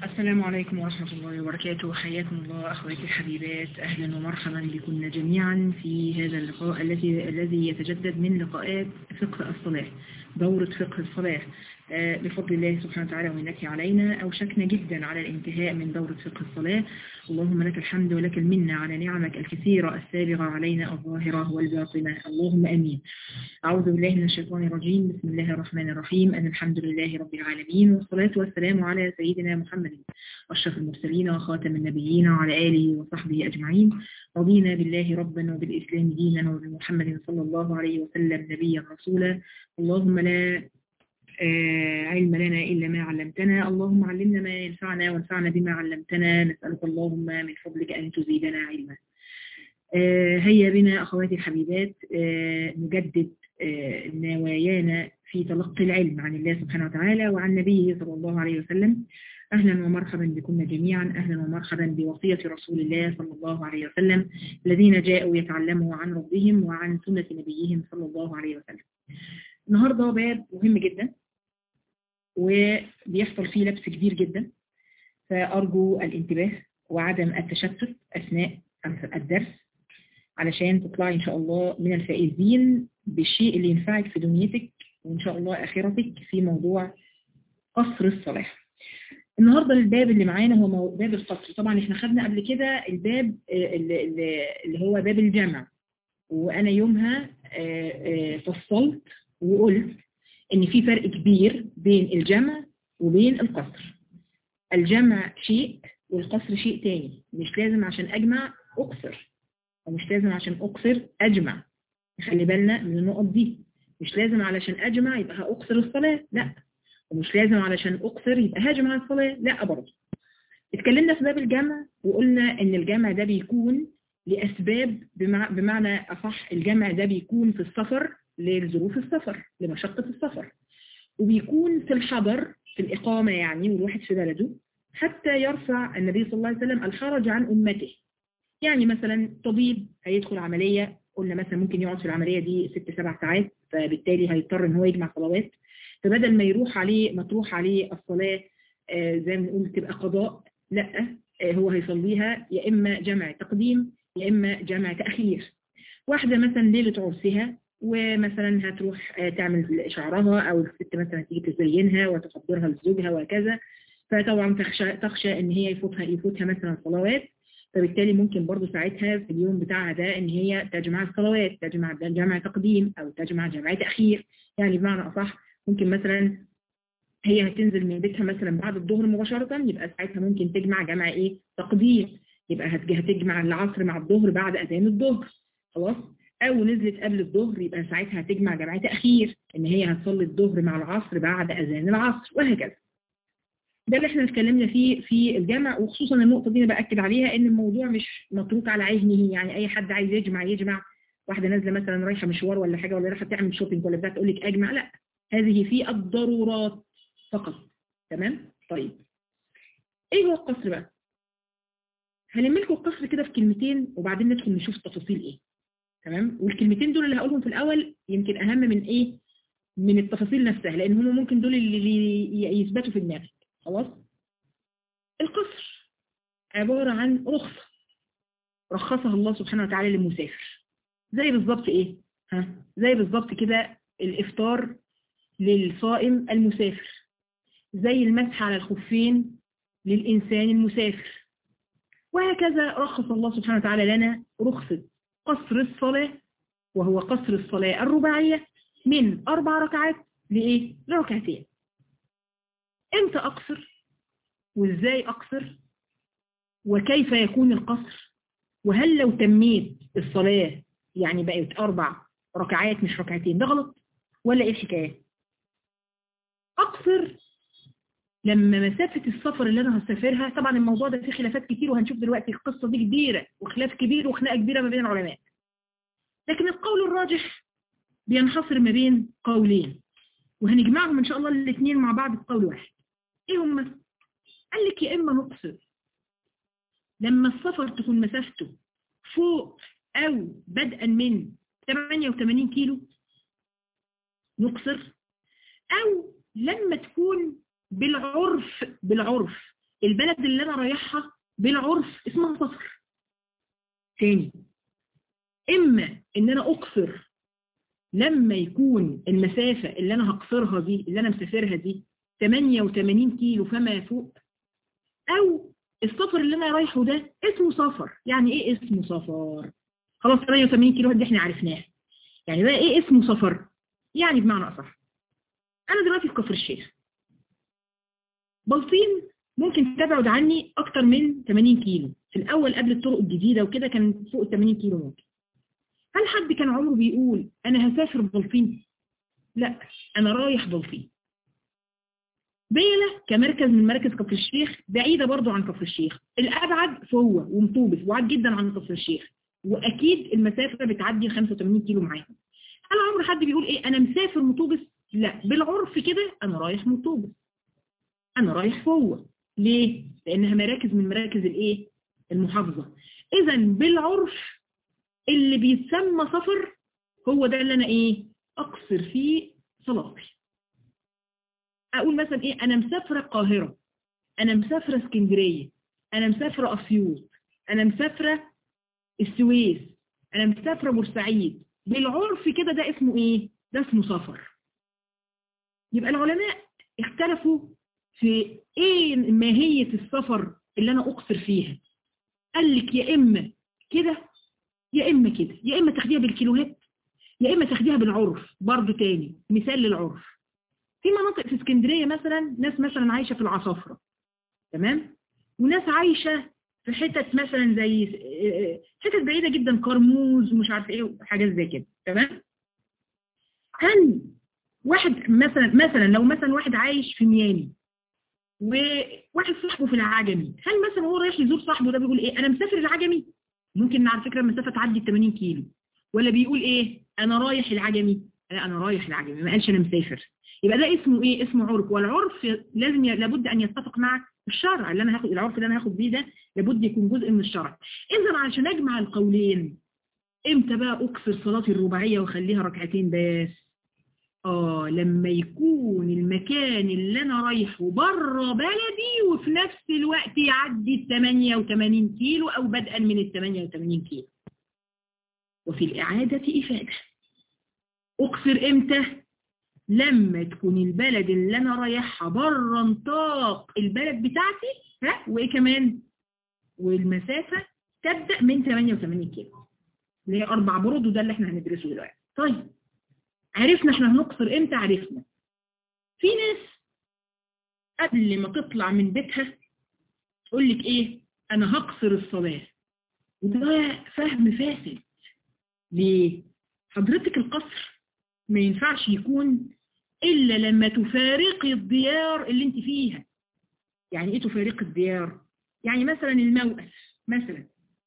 السلام عليكم ورحمة الله وبركاته حياكم الله أخواتي الحبيبات أهلا ومرحبا بكم جميعا في هذا اللقاء الذي الذي يتجدد من لقاءات فقه الصلاة دورة فقه الصلاة آه، بفضل الله سبحانه وتعالى ومنك علينا أوشكنا جدا على الانتهاء من دورة فقه الصلاة اللهم لك الحمد ولك المنة على نعمك الكثيرة السابغة علينا الظاهرة والباطنة اللهم أمين أعوذ بالله من الشيطان الرجيم بسم الله الرحمن الرحيم أن الحمد لله رب العالمين والصلاة والسلام على سيدنا محمد أشرف المرسلين وخاتم النبيين وعلى آله وصحبه أجمعين رضينا بالله ربا وبالإسلام دينا وبمحمد صلى الله عليه وسلم نبيا رسولا اللهم لا آه، علم لنا إلا ما علمتنا اللهم علمنا ما ينفعنا وانفعنا بما علمتنا نسألك اللهم من فضلك أن تزيدنا علما آه، هيا بنا أخواتي الحبيبات آه، نجدد نوايانا في تلقي العلم عن الله سبحانه وتعالى وعن نبيه صلى الله عليه وسلم أهلا ومرحبا بكم جميعا أهلا ومرحبا بوصية رسول الله صلى الله عليه وسلم الذين جاءوا يتعلموا عن ربهم وعن سنة نبيهم صلى الله عليه وسلم النهاردة باب مهم جدا وبيحصل فيه لبس كبير جدا فأرجو الانتباه وعدم التشتت أثناء الدرس علشان تطلعي إن شاء الله من الفائزين بالشيء اللي ينفعك في دنيتك وإن شاء الله آخرتك في موضوع قصر الصلاة النهاردة الباب اللي معانا هو باب القصر طبعا احنا خدنا قبل كده الباب اللي, اللي هو باب الجمع وأنا يومها فصلت وقلت ان في فرق كبير بين الجمع وبين القصر الجمع شيء والقصر شيء تاني مش لازم عشان اجمع اقصر ومش لازم عشان اقصر اجمع خلي بالنا من النقط دي مش لازم علشان اجمع يبقى هاقصر الصلاة لا ومش لازم علشان اقصر يبقى هاجمع الصلاة لا برضه اتكلمنا في باب الجمع وقلنا ان الجمع ده بيكون لأسباب بمعنى أصح الجمع ده بيكون في السفر لظروف السفر لمشقة السفر وبيكون في الحضر في الإقامة يعني والواحد في بلده حتى يرفع النبي صلى الله عليه وسلم الحرج عن أمته يعني مثلا طبيب هيدخل عملية قلنا مثلا ممكن يقعد في العملية دي ست سبع ساعات فبالتالي هيضطر ان هو يجمع صلوات فبدل ما يروح عليه مطروح عليه الصلاة آه زي ما نقول تبقى قضاء لا آه هو هيصليها يا إما جمع تقديم يا إما جمع تأخير واحدة مثلا ليلة عرسها ومثلا هتروح تعمل شعرها او الست مثلا تيجي تزينها وتحضرها لزوجها وكذا فطبعا تخشى تخشى ان هي يفوتها يفوتها مثلا صلوات فبالتالي ممكن برضو ساعتها في اليوم بتاعها ده ان هي تجمع الصلوات تجمع جمع تقديم او تجمع جمع تاخير يعني بمعنى اصح ممكن مثلا هي هتنزل من بيتها مثلا بعد الظهر مباشره يبقى ساعتها ممكن تجمع جمع ايه تقديم يبقى هتجمع العصر مع الظهر بعد اذان الظهر خلاص او نزلت قبل الظهر يبقى ساعتها هتجمع جمع تأخير ان هي هتصلي الظهر مع العصر بعد اذان العصر وهكذا ده اللي احنا اتكلمنا فيه في الجمع وخصوصا النقطة دي انا باكد عليها ان الموضوع مش متروك على عينه يعني اي حد عايز يجمع يجمع واحدة نازلة مثلا رايحة مشوار ولا حاجة ولا رايحة تعمل شوبينج ولا بتاع تقول لك اجمع لا هذه في الضرورات فقط تمام طيب ايه هو القصر بقى هنعمل لكم القصر كده في كلمتين وبعدين ندخل نشوف التفاصيل ايه تمام والكلمتين دول اللي هقولهم في الأول يمكن أهم من إيه من التفاصيل نفسها لأن هم ممكن دول اللي يثبتوا في دماغك خلاص القصر عبارة عن رخصة رخصها الله سبحانه وتعالى للمسافر زي بالظبط إيه ها زي بالظبط كده الإفطار للصائم المسافر زي المسح على الخفين للإنسان المسافر وهكذا رخص الله سبحانه وتعالى لنا رخصة قصر الصلاة وهو قصر الصلاة الرباعية من أربع ركعات لإيه؟ لركعتين إمتى أقصر؟ وإزاي أقصر؟ وكيف يكون القصر؟ وهل لو تميت الصلاة يعني بقت أربع ركعات مش ركعتين ده غلط؟ ولا إيه الحكاية؟ أقصر لما مسافة السفر اللي أنا هسافرها طبعا الموضوع ده فيه خلافات كتير وهنشوف دلوقتي القصة دي كبيرة وخلاف كبير وخناقة كبيرة ما بين العلماء لكن القول الراجح بينحصر ما بين قولين وهنجمعهم إن شاء الله الاثنين مع بعض في قول واحد إيه هما؟ قال لك يا إما نقصر لما السفر تكون مسافته فوق أو بدءا من 88 كيلو نقصر أو لما تكون بالعرف بالعرف البلد اللي انا رايحها بالعرف اسمها سفر تاني اما ان انا اقصر لما يكون المسافة اللي انا هقصرها دي اللي انا مسافرها دي 88 كيلو فما فوق او السفر اللي انا رايحه ده اسمه سفر يعني ايه اسمه سفر خلاص 88 كيلو دي احنا عرفناها يعني بقى ايه اسمه سفر يعني بمعنى اصح انا دلوقتي في كفر الشيخ بلطيم ممكن تبعد عني اكتر من 80 كيلو في الاول قبل الطرق الجديدة وكده كان فوق 80 كيلو ممكن هل حد كان عمره بيقول انا هسافر بلطيم لا انا رايح بلطيم بيلة كمركز من مراكز كفر الشيخ بعيدة برضو عن كفر الشيخ الأبعد فهو ومطوبس وعد جدا عن كفر الشيخ وأكيد المسافة بتعدي 85 كيلو معاهم هل عمر حد بيقول إيه أنا مسافر مطوبس لا بالعرف كده أنا رايح مطوبس أنا رايح فوة ليه؟ لأنها مراكز من مراكز الإيه؟ المحافظة إذا بالعرف اللي بيتسمى سفر هو ده اللي أنا إيه؟ أقصر فيه صلاتي اقول مثلا ايه انا مسافره القاهره انا مسافره اسكندريه انا مسافره اسيوط انا مسافره السويس انا مسافره بورسعيد بالعرف كده ده اسمه ايه ده اسمه سفر يبقى العلماء اختلفوا في ايه ماهيه السفر اللي انا اقصر فيها قال لك يا اما كده يا اما كده يا اما تاخديها بالكيلوهات يا اما تاخديها بالعرف برضه تاني مثال للعرف في مناطق في اسكندرية مثلا ناس مثلا عايشة في العصافرة تمام وناس عايشة في حتت مثلا زي حتت بعيدة جدا كرموز ومش عارف ايه حاجات زي كده تمام هل واحد مثلا مثلا لو مثلا واحد عايش في ميامي وواحد صاحبه في العجمي هل مثلا هو رايح يزور صاحبه ده بيقول ايه انا مسافر العجمي ممكن على فكرة المسافة تعدي 80 كيلو ولا بيقول ايه انا رايح العجمي لا انا رايح العجمي ما قالش انا مسافر يبقى ده اسمه ايه اسمه عرف والعرف لازم ي... لابد ان يتفق مع الشرع اللي انا هاخد العرف اللي انا هاخد بيه ده لابد يكون جزء من الشرع اذا عشان اجمع القولين امتى بقى اكسر صلاتي الرباعيه واخليها ركعتين بس اه لما يكون المكان اللي انا رايحه بره بلدي وفي نفس الوقت يعدي ال 88 كيلو او بدءا من ال 88 كيلو وفي الاعاده افاده اقصر امتى لما تكون البلد اللي انا رايحها بره نطاق البلد بتاعتي ها وايه كمان والمسافة تبدأ من 88 كيلو اللي هي اربع برود وده اللي احنا هندرسه دلوقتي طيب عرفنا احنا هنقصر امتى عرفنا في ناس قبل ما تطلع من بيتها تقول لك ايه انا هقصر الصلاة وده فهم فاسد ليه حضرتك القصر ما ينفعش يكون إلا لما تفارقي الديار اللي انت فيها يعني ايه تفارقي الديار يعني مثلا الموقف مثلا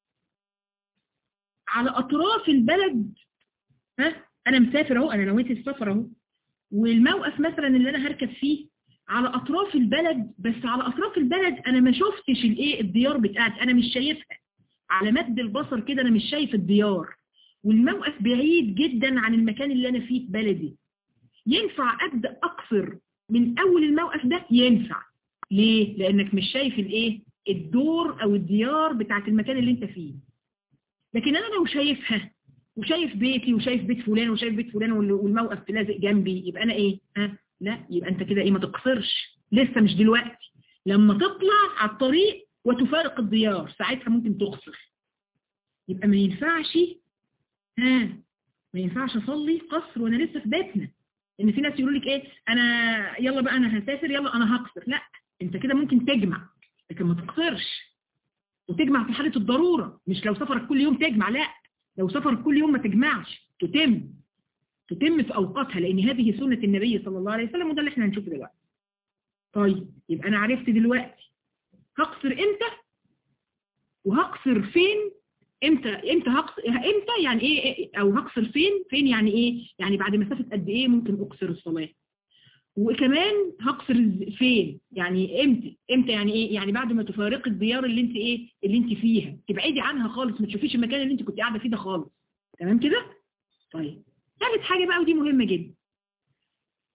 على أطراف البلد ها أنا مسافر أهو أنا نويت السفر أهو والموقف مثلا اللي أنا هركب فيه على أطراف البلد بس على أطراف البلد أنا ما شفتش الإيه الديار بتاعتي أنا مش شايفها على مد البصر كده أنا مش شايف الديار والموقف بعيد جدا عن المكان اللي أنا فيه في بلدي ينفع أبدأ أقصر من أول الموقف ده ينفع ليه؟ لأنك مش شايف الإيه؟ الدور أو الديار بتاعت المكان اللي أنت فيه لكن أنا لو شايفها وشايف بيتي وشايف بيت فلان وشايف بيت فلان والموقف لازق جنبي يبقى أنا إيه؟ ها؟ لا يبقى أنت كده إيه ما تقصرش لسه مش دلوقتي لما تطلع على الطريق وتفارق الديار ساعتها ممكن تقصر يبقى ما ينفعش ها ما ينفعش اصلي قصر وانا لسه في بيتنا ان في ناس يقولوا لك ايه انا يلا بقى انا هسافر يلا انا هقصر لا انت كده ممكن تجمع لكن ما تقصرش وتجمع في حالة الضرورة مش لو سفرك كل يوم تجمع لا لو سفرك كل يوم ما تجمعش تتم تتم في اوقاتها لان هذه سنة النبي صلى الله عليه وسلم وده اللي احنا هنشوفه دلوقتي طيب يبقى انا عرفت دلوقتي هقصر امتى وهقصر فين امتى امتى هقصر امتى يعني ايه او هقصر فين فين يعني ايه يعني بعد مسافه قد ايه ممكن اقصر الصلاه وكمان هقصر فين يعني امتى امتى يعني ايه يعني بعد ما تفارقي الديار اللي انت ايه اللي انت فيها تبعدي عنها خالص ما تشوفيش المكان اللي انت كنت قاعده فيه ده خالص تمام كده طيب ثالث حاجه بقى ودي مهمه جدا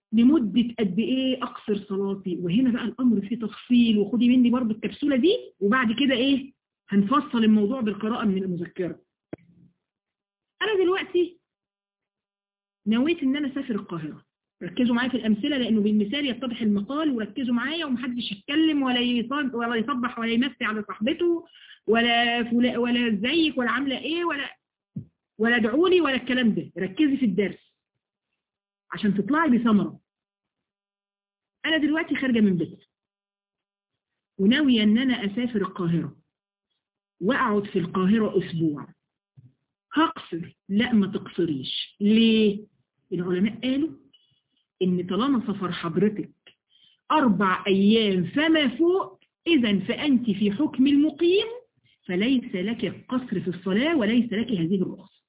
لمدة قد ايه اقصر صلاتي وهنا بقى الامر فيه تفصيل وخدي مني برضو الكبسولة دي وبعد كده ايه هنفصل الموضوع بالقراءة من المذكرة انا دلوقتي نويت ان انا اسافر القاهرة ركزوا معايا في الامثلة لانه بالمثال يتضح المقال وركزوا معايا ومحدش يتكلم ولا ولا يصبح ولا يمسي على صاحبته ولا فلا ولا ازيك ولا عامله ايه ولا ولا ادعوا لي ولا الكلام ده ركزي في الدرس عشان تطلعي بثمرة انا دلوقتي خارجة من بيتي وناوية ان انا اسافر القاهرة واقعد في القاهرة اسبوع هقصر لا ما تقصريش ليه العلماء قالوا ان طالما سفر حضرتك اربع ايام فما فوق اذا فانت في حكم المقيم فليس لك القصر في الصلاة وليس لك هذه الرخصة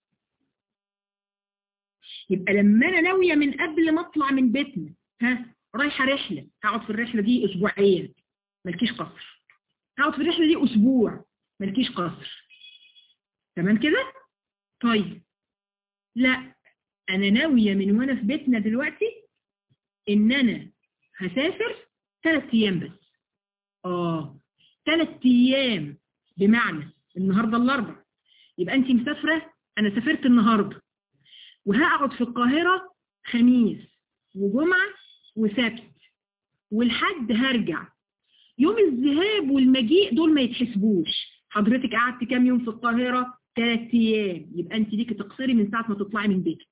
يبقى لما انا ناوية من قبل ما اطلع من بيتنا ها رايحة رحلة هقعد في الرحلة دي اسبوعين مالكيش قصر هقعد في الرحلة دي اسبوع مالكيش قصر تمام كده طيب لا انا ناوية من وانا في بيتنا دلوقتي ان انا هسافر ثلاث ايام بس اه ثلاث ايام بمعنى النهاردة الاربع يبقى انت مسافرة انا سافرت النهاردة وهقعد في القاهرة خميس وجمعة وسبت والحد هرجع يوم الذهاب والمجيء دول ما يتحسبوش حضرتك قعدت كام يوم في القاهرة ثلاث ايام يبقى انت ليكي تقصري من ساعة ما تطلعي من بيتك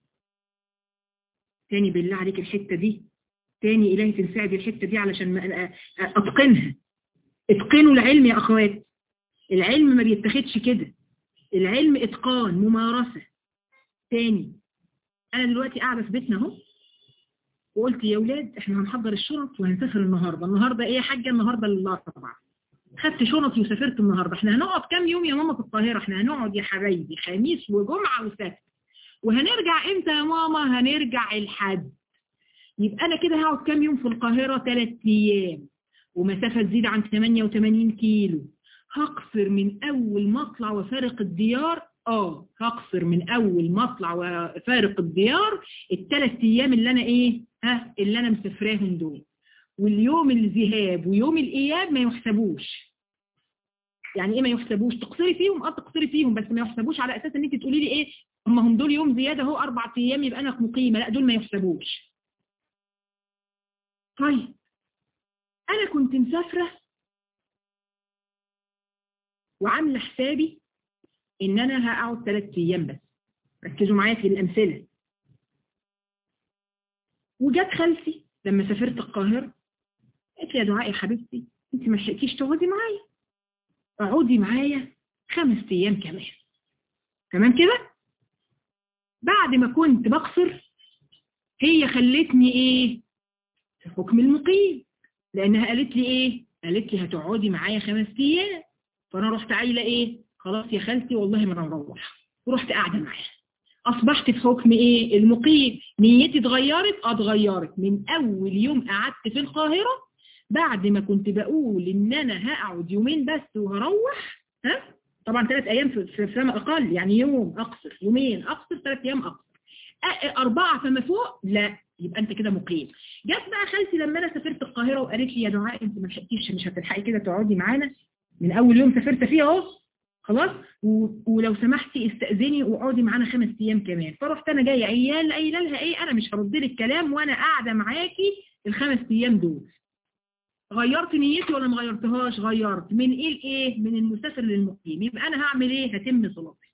تاني بالله عليك الحتة دي تاني إلهي تنساعد الحتة دي علشان أتقنها اتقنوا العلم يا أخوات العلم ما بيتاخدش كده العلم اتقان ممارسة تاني انا دلوقتي قاعدة في بيتنا اهو وقلت يا ولاد احنا هنحضر الشنط وهنسافر النهاردة النهاردة ايه يا حاجة النهاردة الاربعاء خدت شنطي وسافرت النهاردة احنا هنقعد كام يوم يا ماما في القاهرة احنا هنقعد يا حبايبي خميس وجمعة وسبت وهنرجع امتى يا ماما هنرجع الحد يبقى انا كده هقعد كام يوم في القاهرة ثلاث ايام ومسافة تزيد عن 88 كيلو هقصر من اول ما اطلع وفارق الديار اه هقصر من اول ما اطلع وفارق الديار الثلاث ايام اللي انا ايه ها اللي انا مسافراهم دول واليوم الذهاب ويوم الاياب ما يحسبوش يعني ايه ما يحسبوش تقصري فيهم اه تقصري فيهم بس ما يحسبوش على اساس ان انت تقولي لي ايه اما هم دول يوم زياده اهو اربع ايام يبقى انا مقيمه لا دول ما يحسبوش طيب انا كنت مسافره وعامله حسابي ان انا هقعد ثلاث ايام بس ركزوا معايا في الامثله وجت خالتي لما سافرت القاهره قالت لي يا دعاء يا حبيبتي انت ما لحقتيش تقعدي معايا اقعدي معايا خمس ايام كمان تمام كده بعد ما كنت بقصر هي خلتني ايه في حكم المقيم لانها قالت لي ايه قالت لي هتقعدي معايا خمس ايام فانا رحت قايله ايه خلاص يا خالتي والله ما انا مروح ورحت قاعده معاها اصبحت في حكم ايه المقيم نيتي اتغيرت اه اتغيرت من اول يوم قعدت في القاهره بعد ما كنت بقول ان انا هقعد يومين بس وهروح ها طبعا ثلاث ايام في فما اقل يعني يوم اقصر يومين اقصر ثلاث ايام اقصر اربعه فما فوق لا يبقى انت كده مقيم جت بقى خالتي لما انا سافرت القاهره وقالت لي يا دعاء انت ما لحقتيش مش هتلحقي كده تقعدي معانا من اول يوم سافرت فيه اهو خلاص ولو سمحتي استأذني واقعدي معانا خمس ايام كمان فرحت انا جايه عيال قايله لها ايه انا مش هرد لك كلام وانا قاعده معاكي الخمس ايام دول غيرت نيتي ولا ما غيرتهاش غيرت من ايه لايه من المسافر للمقيم يبقى انا هعمل ايه هتم صلاتي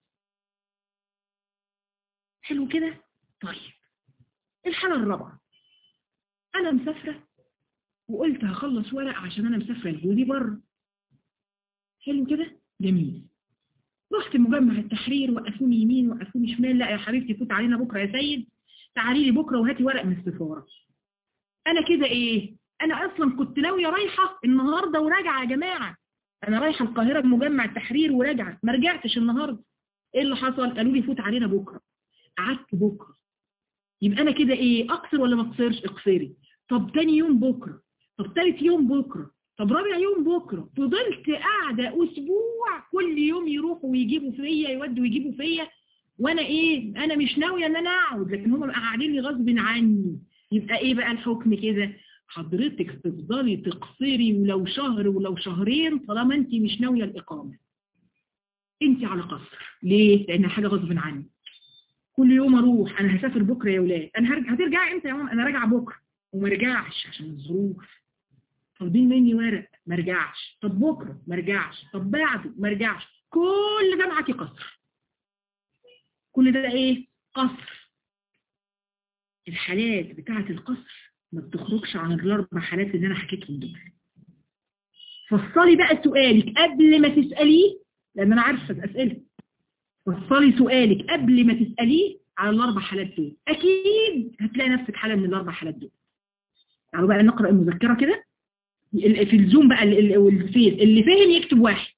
حلو كده طيب الحاله الرابعه انا مسافره وقلت هخلص ورق عشان انا مسافره لجوزي بره حلو كده جميل رحت مجمع التحرير وقفوني يمين وقفوني شمال لا يا حبيبتي فوت علينا بكره يا سيد تعالي لي بكره وهاتي ورق من السفاره انا كده ايه انا اصلا كنت ناويه رايحه النهارده وراجعه يا جماعه انا رايحه القاهره بمجمع التحرير وراجعه ما رجعتش النهارده ايه اللي حصل قالوا لي فوت علينا بكره قعدت بكره يبقى انا كده ايه اقصر ولا ما اقصرش اقصري طب تاني يوم بكره طب تالت يوم بكره طب رابع يوم بكره فضلت قاعده اسبوع كل يوم يروحوا ويجيبوا فيا يودوا ويجيبوا فيا وانا ايه انا مش ناويه ان انا اقعد لكن هم قاعدين لي غصب عني يبقى ايه بقى الحكم كده حضرتك تفضلي تقصري ولو شهر ولو شهرين طالما انت مش ناوية الإقامة انت على قصر ليه؟ لأنها حاجة غصب عني كل يوم اروح انا هسافر بكرة يا ولاد انا هرجع هترجع امتى يا ماما انا راجعة بكرة وما رجعش عشان الظروف طالبين مني ورق ما رجعش طب بكرة ما رجعش طب بعده ما رجعش كل ده معاكي قصر كل ده ايه قصر الحالات بتاعة القصر ما بتخرجش عن الاربع حالات اللي انا حكيتهم دول فصلي بقى سؤالك قبل ما تسأليه لان انا عارفة اسئلة فصلي سؤالك قبل ما تسأليه على الاربع حالات دول اكيد هتلاقي نفسك حالة من الاربع حالات دول تعالوا بقى نقرأ المذكرة كده في الزوم بقى والفيس اللي فهم يكتب واحد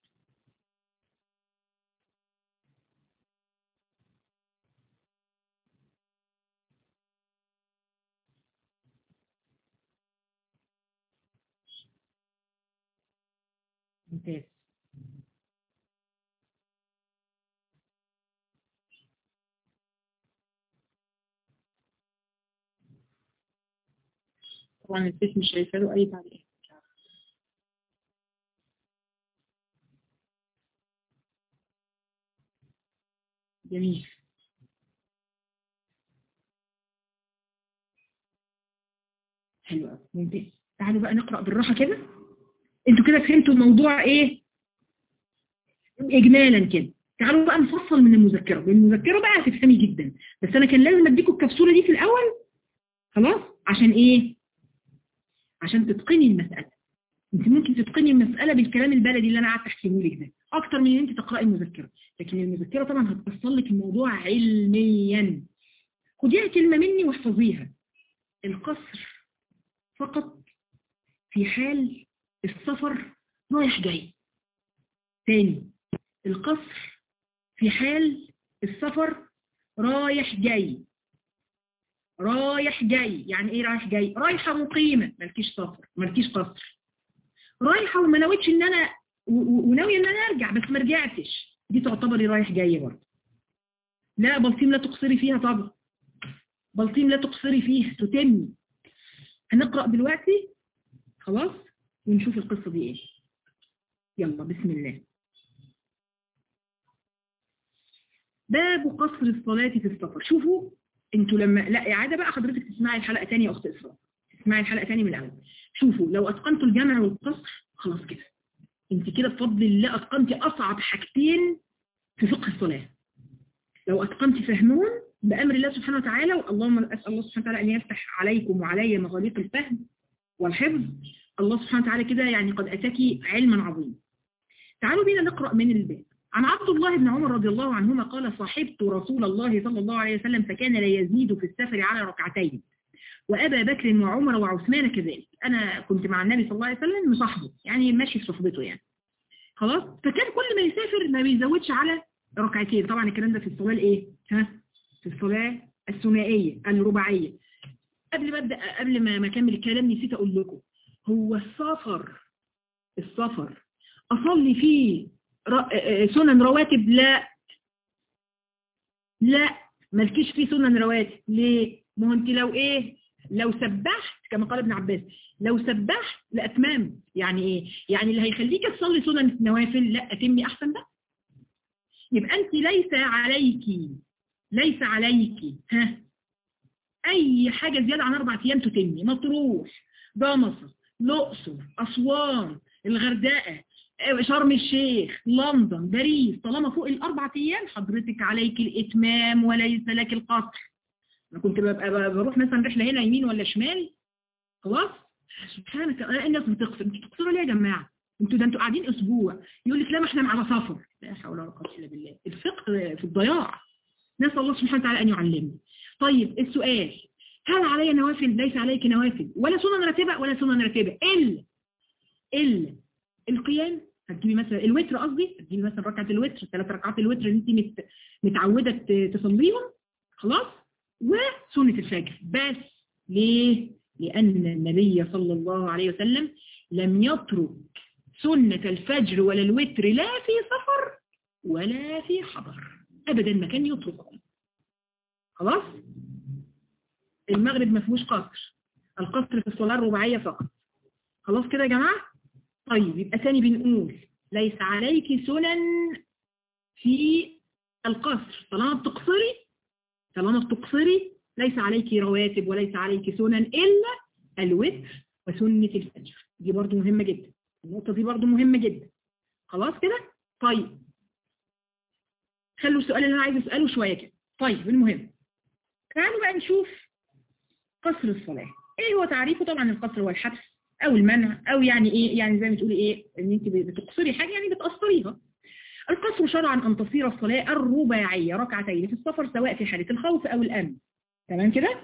ممتاز طبعا الفيس مش شايفه له اي تعليق جميل حلو قوي ممتاز تعالوا بقى نقرأ بالراحة كده انتوا كده فهمتوا الموضوع ايه اجمالا كده تعالوا بقى نفصل من المذكرة بالمذكرة بقى هتفهمي جدا بس انا كان لازم اديكم الكبسولة دي في الاول خلاص عشان ايه عشان تتقني المسألة انت ممكن تتقني المسألة بالكلام البلدي اللي انا قعدت احكيه لك ده اكتر من ان انت تقرأي المذكرة لكن المذكرة طبعا هتوصل لك الموضوع علميا خديها كلمة مني واحفظيها القصر فقط في حال السفر رايح جاي تاني القصر في حال السفر رايح جاي رايح جاي يعني ايه رايح جاي رايحة مقيمة مالكيش سفر مالكيش قصر رايحة وما نويتش ان انا وناوية ان انا ارجع بس ما رجعتش دي تعتبري رايح جاي برضه لا بلطيم لا تقصري فيها طبعا بلطيم لا تقصري فيها تتمي هنقرأ دلوقتي خلاص ونشوف القصة دي ايه يلا بسم الله باب قصر الصلاة في السفر شوفوا انتوا لما لا اعادة بقى حضرتك تسمعي الحلقة تانية يا اخت اسراء تسمعي الحلقة تانية من الاول شوفوا لو اتقنتوا الجمع والقصر خلاص كده انت كده بفضل الله اتقنتي اصعب حاجتين في فقه الصلاة لو اتقنتي فهمهم بأمر الله سبحانه وتعالى اللهم أسأل الله سبحانه وتعالى أن يفتح عليكم وعلي مغاليق الفهم والحفظ الله سبحانه وتعالى كده يعني قد أتاك علما عظيما تعالوا بينا نقرأ من الباب عن عبد الله بن عمر رضي الله عنهما قال صاحبت رسول الله صلى الله عليه وسلم فكان لا يزيد في السفر على ركعتين وأبا بكر وعمر وعثمان كذلك أنا كنت مع النبي صلى الله عليه وسلم مصاحبه يعني ماشي في صحبته يعني خلاص فكان كل ما يسافر ما بيزودش على ركعتين طبعا الكلام ده في الصلاة الايه ها في الصلاة الثنائية الرباعية قبل ما ابدا قبل ما ما اكمل الكلام نسيت اقول لكم هو السفر السفر اصلي فيه سنن رواتب لا لا مالكيش فيه سنن رواتب ليه ما هو انت لو ايه لو سبحت كما قال ابن عباس لو سبحت لاتمام يعني ايه يعني اللي هيخليك تصلي سنن النوافل لا اتمي احسن بقى يبقى انت ليس عليك ليس عليك ها اي حاجة زيادة عن اربع ايام تتمي مطروح جمصة الاقصر اسوان الغردقة شرم الشيخ لندن باريس طالما فوق الاربع ايام حضرتك عليك الاتمام وليس لك القصر انا كنت ببقى بروح مثلا رحلة هنا يمين ولا شمال خلاص سبحانك الناس بتقصر انتوا بتقصروا ليه يا جماعة انتوا ده انتوا قاعدين اسبوع يقول لك لا ما احنا على سفر لا حول ولا قوه الا بالله الفقه في الضياع نسال الله سبحانه وتعالى ان يعلمنا طيب السؤال هل علي نوافل ليس عليك نوافل ولا سنن راتبه ولا سنن راتبه الا الا القيام هتجيبي مثلا الوتر قصدي هتجيبي مثلا ركعه الوتر ثلاث ركعات الوتر اللي انت مت... متعوده تصليهم خلاص وسنه الفجر بس ليه لان النبي صلى الله عليه وسلم لم يترك سنة الفجر ولا الوتر لا في سفر ولا في حضر أبدا ما كان يتركهم خلاص المغرب ما فيهوش قصر القصر في الصلاة الرباعية فقط خلاص كده يا جماعة طيب يبقى تاني بنقول ليس عليك سنن في القصر طالما بتقصري طالما بتقصري ليس عليك رواتب وليس عليك سنن إلا الوتر وسنة الفجر دي برضو مهمة جدا النقطة دي برضو مهمة جدا خلاص كده طيب خلوا السؤال اللي أنا عايز أسأله شوية كده طيب المهم تعالوا بقى نشوف قصر الصلاة ايه هو تعريفه طبعا القصر هو الحبس او المنع او يعني ايه يعني زي ما تقولي ايه ان انت بتقصري حاجة يعني بتقصريها القصر شرعا ان تصير الصلاة الرباعية ركعتين في السفر سواء في حالة الخوف او الامن تمام كده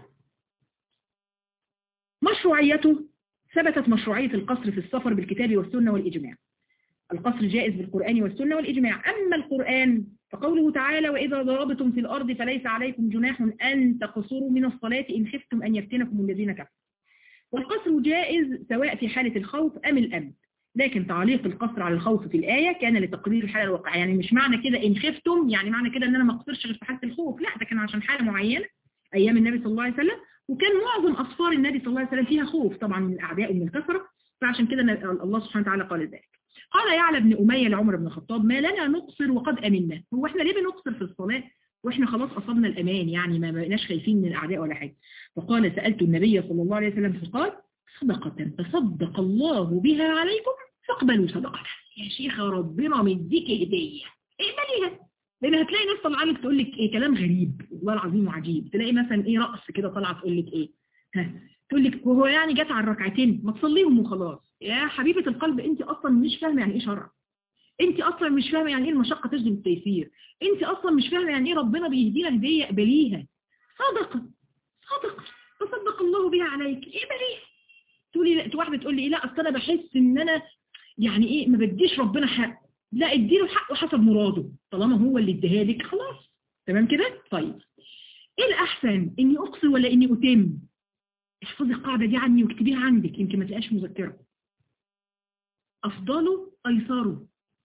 مشروعيته ثبتت مشروعية القصر في السفر بالكتاب والسنة والإجماع القصر جائز بالقرآن والسنة والإجماع أما القرآن فقوله تعالى وإذا ضربتم في الأرض فليس عليكم جناح أن تقصروا من الصلاة إن خفتم أن يفتنكم الذين كفروا والقصر جائز سواء في حالة الخوف أم الأمن لكن تعليق القصر على الخوف في الآية كان لتقرير الحالة الواقعية يعني مش معنى كده إن خفتم يعني معنى كده إن أنا ما أقصرش غير في حالة الخوف لا ده كان عشان حالة معينة أيام النبي صلى الله عليه وسلم وكان معظم أسفار النبي صلى الله عليه وسلم فيها خوف طبعا من الأعداء ومن الكثرة فعشان كده الله سبحانه وتعالى قال ذلك قال يعلى بن أمية لعمر بن الخطاب ما لنا نقصر وقد أمنا هو احنا ليه بنقصر في الصلاة واحنا خلاص أصبنا الأمان يعني ما بقناش خايفين من الأعداء ولا حاجة فقال سألت النبي صلى الله عليه وسلم فقال صدقة تصدق الله بها عليكم فاقبلوا صدقة يا شيخة ربنا مديك هدية اقبليها لان هتلاقي ناس طالعه لك تقول لك ايه كلام غريب والله العظيم وعجيب تلاقي مثلا ايه رقص كده طالعه تقول لك ايه ها تقول لك وهو يعني جت على الركعتين ما تصليهم وخلاص يا حبيبه القلب انت اصلا مش فاهمه يعني ايه شرع انت اصلا مش فاهمه يعني ايه المشقه تجلب التيسير انت اصلا مش فاهمه يعني ايه ربنا بيهدينا هديه اقبليها صدقه صدقه تصدق الله بها عليك اقبليها تقولي واحده تقول لي لا اصل انا بحس ان انا يعني ايه ما بديش ربنا حق لا اديله حقه حسب مراده طالما هو اللي اديها لك خلاص تمام كده طيب ايه الاحسن اني اقصر ولا اني اتم احفظي القاعده دي عني واكتبيها عندك يمكن ما تلاقيش مذكره افضله ايسره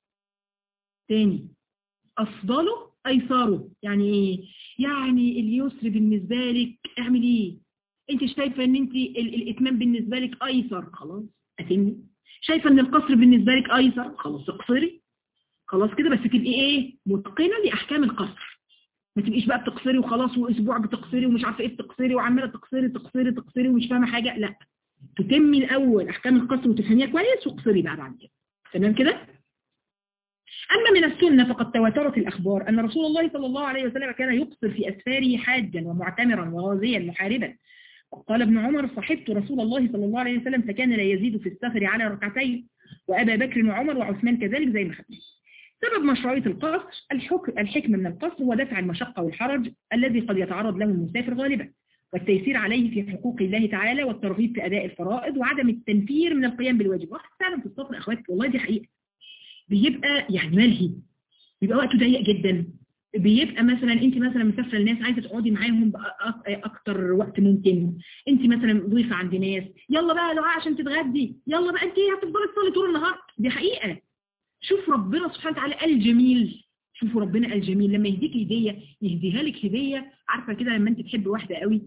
تاني افضله ايسره يعني ايه يعني اليسر بالنسبه لك اعملي ايه انت شايفه ان انت الاتمام بالنسبه لك ايسر خلاص اتمي شايفه ان القصر بالنسبه لك ايسر خلاص اقصري خلاص كده بس تبقي ايه متقنه لاحكام القصر ما تبقيش بقى بتقصري وخلاص واسبوع بتقصري ومش عارفه ايه بتقصري وعماله تقصري تقصري تقصري ومش فاهمه حاجه لا تتمي الاول احكام القصر وتفهميها كويس واقصري بقى بعد كده تمام كده اما من السنه فقد تواترت الاخبار ان رسول الله صلى الله عليه وسلم كان يقصر في اسفاره حاجا ومعتمرا وغازيا محاربا قال ابن عمر صحبت رسول الله صلى الله عليه وسلم فكان لا يزيد في السفر على ركعتين وابا بكر وعمر وعثمان كذلك زي ما خدنا سبب مشروعية القصر الحكم الحكمة من القصر هو دفع المشقة والحرج الذي قد يتعرض له المسافر غالبا والتيسير عليه في حقوق الله تعالى والترغيب في أداء الفرائض وعدم التنفير من القيام بالواجب واحد فعلا في السفر أخواتي والله دي حقيقة بيبقى يعني ملهي بيبقى وقته ضيق جدا بيبقى مثلا انت مثلا مسافره لناس عايزه تقعدي معاهم اكتر وقت ممكن انت مثلا ضيفه عند ناس يلا بقى دعاء عشان تتغدي يلا بقى انت هتفضلي تصلي طول النهار دي حقيقه شوف ربنا سبحانه وتعالى قال جميل شوفوا ربنا قال جميل لما يهديك هدية يهديها لك هدية عارفة كده لما انت تحب واحدة قوي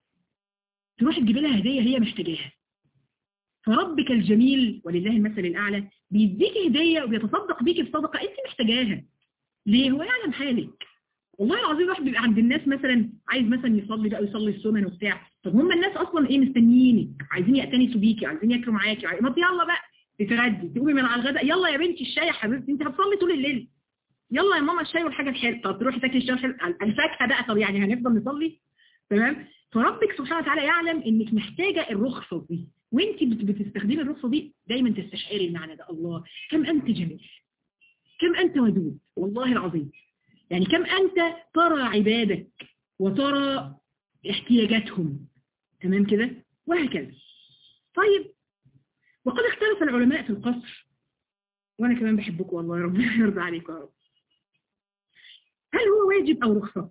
تروح تجيب لها هدية هي محتاجاها فربك الجميل ولله المثل الأعلى بيديك هدية وبيتصدق بيك بصدقة انت محتاجاها ليه هو يعلم حالك والله العظيم الواحد بيبقى عند الناس مثلا عايز مثلا يصلي بقى يصلي السنن وبتاع طب هم الناس اصلا ايه مستنيينك عايزين يأتنسوا بيكي عايزين ياكلوا معاكي ما يلا بقى تتغدي تقومي من على الغداء يلا يا بنتي الشاي يا حبيبتي انت هتصلي طول الليل يلا يا ماما الشاي والحاجه الحلوه طب تروحي تاكلي الشاي الحلو الفاكهه بقى طب يعني هنفضل نصلي تمام فربك سبحانه وتعالى يعلم انك محتاجه الرخصه دي وانت بتستخدمي الرخصه دي دايما تستشعري المعنى ده الله كم انت جميل كم انت ودود والله العظيم يعني كم انت ترى عبادك وترى احتياجاتهم تمام كده وهكذا طيب وقد اختلف العلماء في القصر وانا كمان بحبكم والله ربنا يرضى عليكم يا رب هل هو واجب او رخصة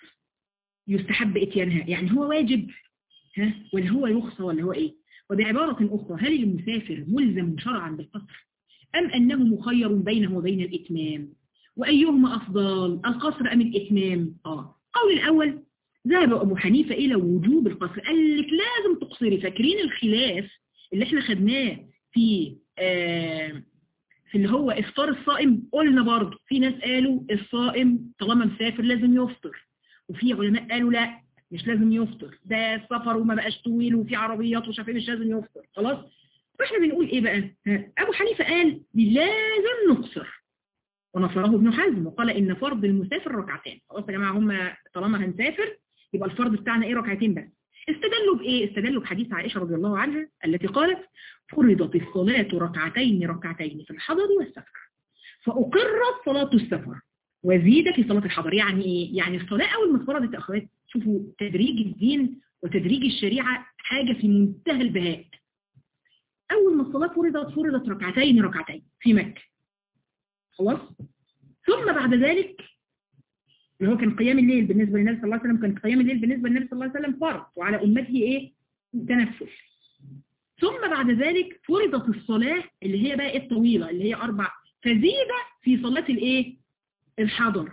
يستحب اتيانها يعني هو واجب ها ولا هو رخصة ولا هو ايه وبعبارة اخرى هل المسافر ملزم شرعا بالقصر ام انه مخير بينه وبين الاتمام وايهما افضل القصر ام الاتمام اه قول الاول ذهب أبو حنيفة إلى وجوب القصر قال لك لازم تقصري فاكرين الخلاف اللي احنا خدناه في آه في اللي هو إفطار الصائم قلنا برضه في ناس قالوا الصائم طالما مسافر لازم يفطر وفي علماء قالوا لا مش لازم يفطر ده السفر وما بقاش طويل وفي عربيات ومش عارف ايه مش لازم يفطر خلاص فاحنا بنقول ايه بقى ابو حنيفه قال لازم نقصر ونصره ابن حزم وقال ان فرض المسافر ركعتين خلاص يا جماعه هم طالما هنسافر يبقى الفرض بتاعنا ايه ركعتين بس استدلوا بايه استدلوا بحديث عائشه رضي الله عنها التي قالت فرضت الصلاه ركعتين ركعتين في الحضر والسفر فاقرت صلاه السفر وزيد في صلاه الحضر يعني ايه يعني الصلاه اول ما اتفرضت يا اخوات شوفوا تدريج الدين وتدريج الشريعه حاجه في منتهى البهاء اول ما الصلاه فرضت فرضت ركعتين ركعتين في مكه خلاص ثم بعد ذلك اللي هو كان قيام الليل بالنسبة للنبي صلى الله عليه وسلم كان قيام الليل بالنسبة للنبي صلى الله عليه وسلم فرض وعلى أمته إيه تنفل ثم بعد ذلك فرضت الصلاة اللي هي بقى إيه الطويلة اللي هي أربع فزيد في صلاة الإيه الحضر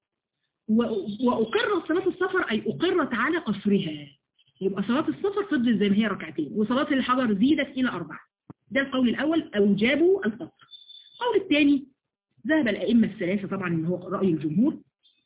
وأقرت صلاة السفر أي أقرت على قصرها يبقى صلاة السفر فضلت زي ما هي ركعتين وصلاة الحضر زيدت إلى أربعة ده القول الأول أوجابوا القصر القول الثاني ذهب الأئمة الثلاثة طبعا اللي هو رأي الجمهور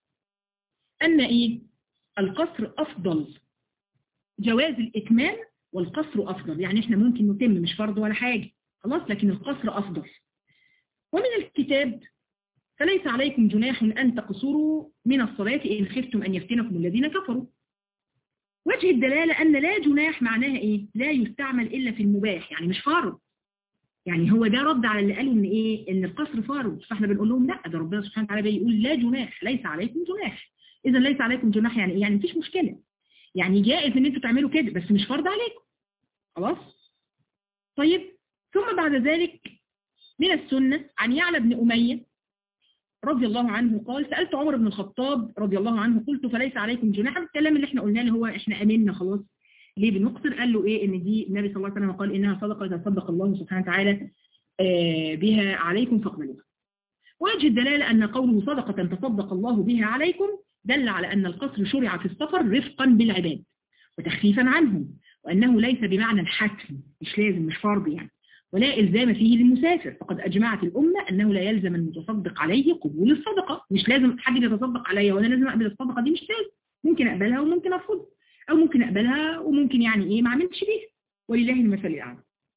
أن إيه القصر أفضل جواز الإتمام والقصر أفضل يعني إحنا ممكن نتم مش فرض ولا حاجة خلاص لكن القصر أفضل ومن الكتاب فليس عليكم جناح أن تقصروا من الصلاة إن خفتم أن يفتنكم الذين كفروا وجه الدلالة أن لا جناح معناها إيه لا يستعمل إلا في المباح يعني مش فرض يعني هو ده رد على اللي قالوا ان ايه ان القصر فرض فاحنا بنقول لهم لا ده ربنا سبحانه وتعالى بيقول لا جناح ليس عليكم جناح اذا ليس عليكم جناح يعني ايه يعني مفيش مشكله يعني جائز ان انتوا تعملوا كده بس مش فرض عليكم خلاص طيب ثم بعد ذلك من السنه عن يعلى بن اميه رضي الله عنه قال سالت عمر بن الخطاب رضي الله عنه قلت فليس عليكم جناح الكلام اللي احنا قلناه اللي هو احنا امنا خلاص ليه بنقصر قال له ايه ان دي النبي صلى الله عليه وسلم قال انها صدقه يتصدق الله سبحانه وتعالى بها عليكم فاقبلوها وجه الدلاله ان قوله صدقه تصدق الله بها عليكم دل على ان القصر شرع في السفر رفقا بالعباد وتخفيفا عنهم وانه ليس بمعنى الحتم مش لازم مش فرض يعني ولا الزام فيه للمسافر فقد اجمعت الامه انه لا يلزم المتصدق عليه قبول الصدقه مش لازم حد يتصدق عليا وانا لازم اقبل الصدقه دي مش لازم ممكن اقبلها وممكن ارفضها او ممكن اقبلها وممكن يعني ايه ما اعملش بيها ولله المثل الاعلى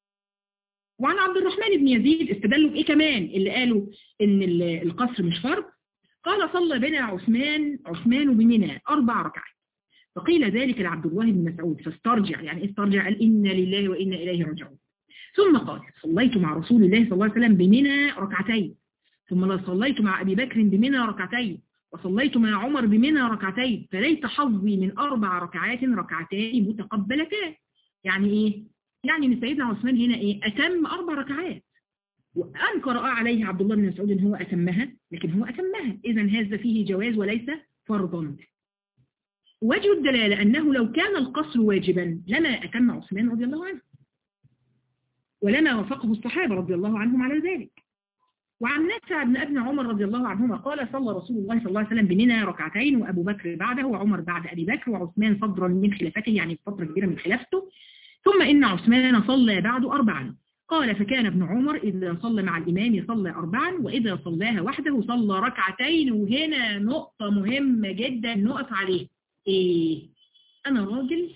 وعن عبد الرحمن بن يزيد استدلوا بايه كمان اللي قالوا ان القصر مش فرض قال صلى بنا عثمان عثمان بمنى اربع ركعات فقيل ذلك لعبد الله بن مسعود فاسترجع يعني ايه استرجع قال انا لله وانا اليه راجعون ثم قال صليت مع رسول الله صلى الله عليه وسلم بمنى ركعتين ثم صليت مع ابي بكر بمنى ركعتين وصليت مع عمر بمنى ركعتين فليت حظي من أربع ركعات ركعتين متقبلتان يعني إيه؟ يعني ان سيدنا عثمان هنا إيه؟ أتم أربع ركعات وأنكر عليه عبد الله بن مسعود إن هو أتمها لكن هو أتمها إذا هذا فيه جواز وليس فرضا وجه الدلالة أنه لو كان القصر واجبا لما أتم عثمان رضي الله عنه ولما وافقه الصحابة رضي الله عنهم على ذلك وعن نافع بن ابن عمر رضي الله عنهما قال صلى رسول الله صلى الله عليه وسلم بمنى ركعتين وأبو بكر بعده وعمر بعد أبي بكر وعثمان صدرا من خلافته يعني فترة كبيرة من خلافته ثم إن عثمان صلى بعد أربعا قال فكان ابن عمر إذا صلى مع الإمام صلى أربعا وإذا صلاها وحده صلى ركعتين وهنا نقطة مهمة جدا نقف عليه إيه أنا راجل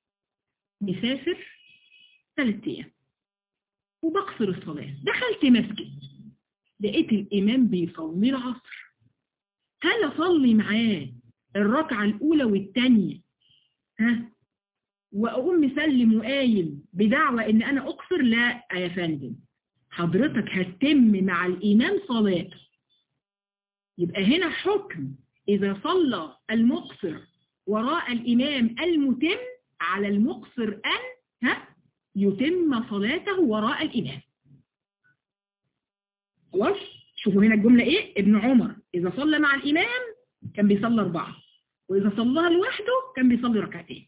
مسافر ثلاث أيام وبقصر الصلاة دخلت مسجد لقيت الإمام بيصلي العصر هل أصلي معاه الركعة الأولى والثانية ها وأقوم مسلم وقايم بدعوة إن أنا أقصر لا يا فندم حضرتك هتتم مع الإمام صلاته يبقى هنا حكم إذا صلى المقصر وراء الإمام المتم على المقصر أن ها يتم صلاته وراء الإمام خلاص شوفوا هنا الجملة ايه ابن عمر اذا صلى مع الامام كان بيصلي اربعة واذا صلاها لوحده كان بيصلي ركعتين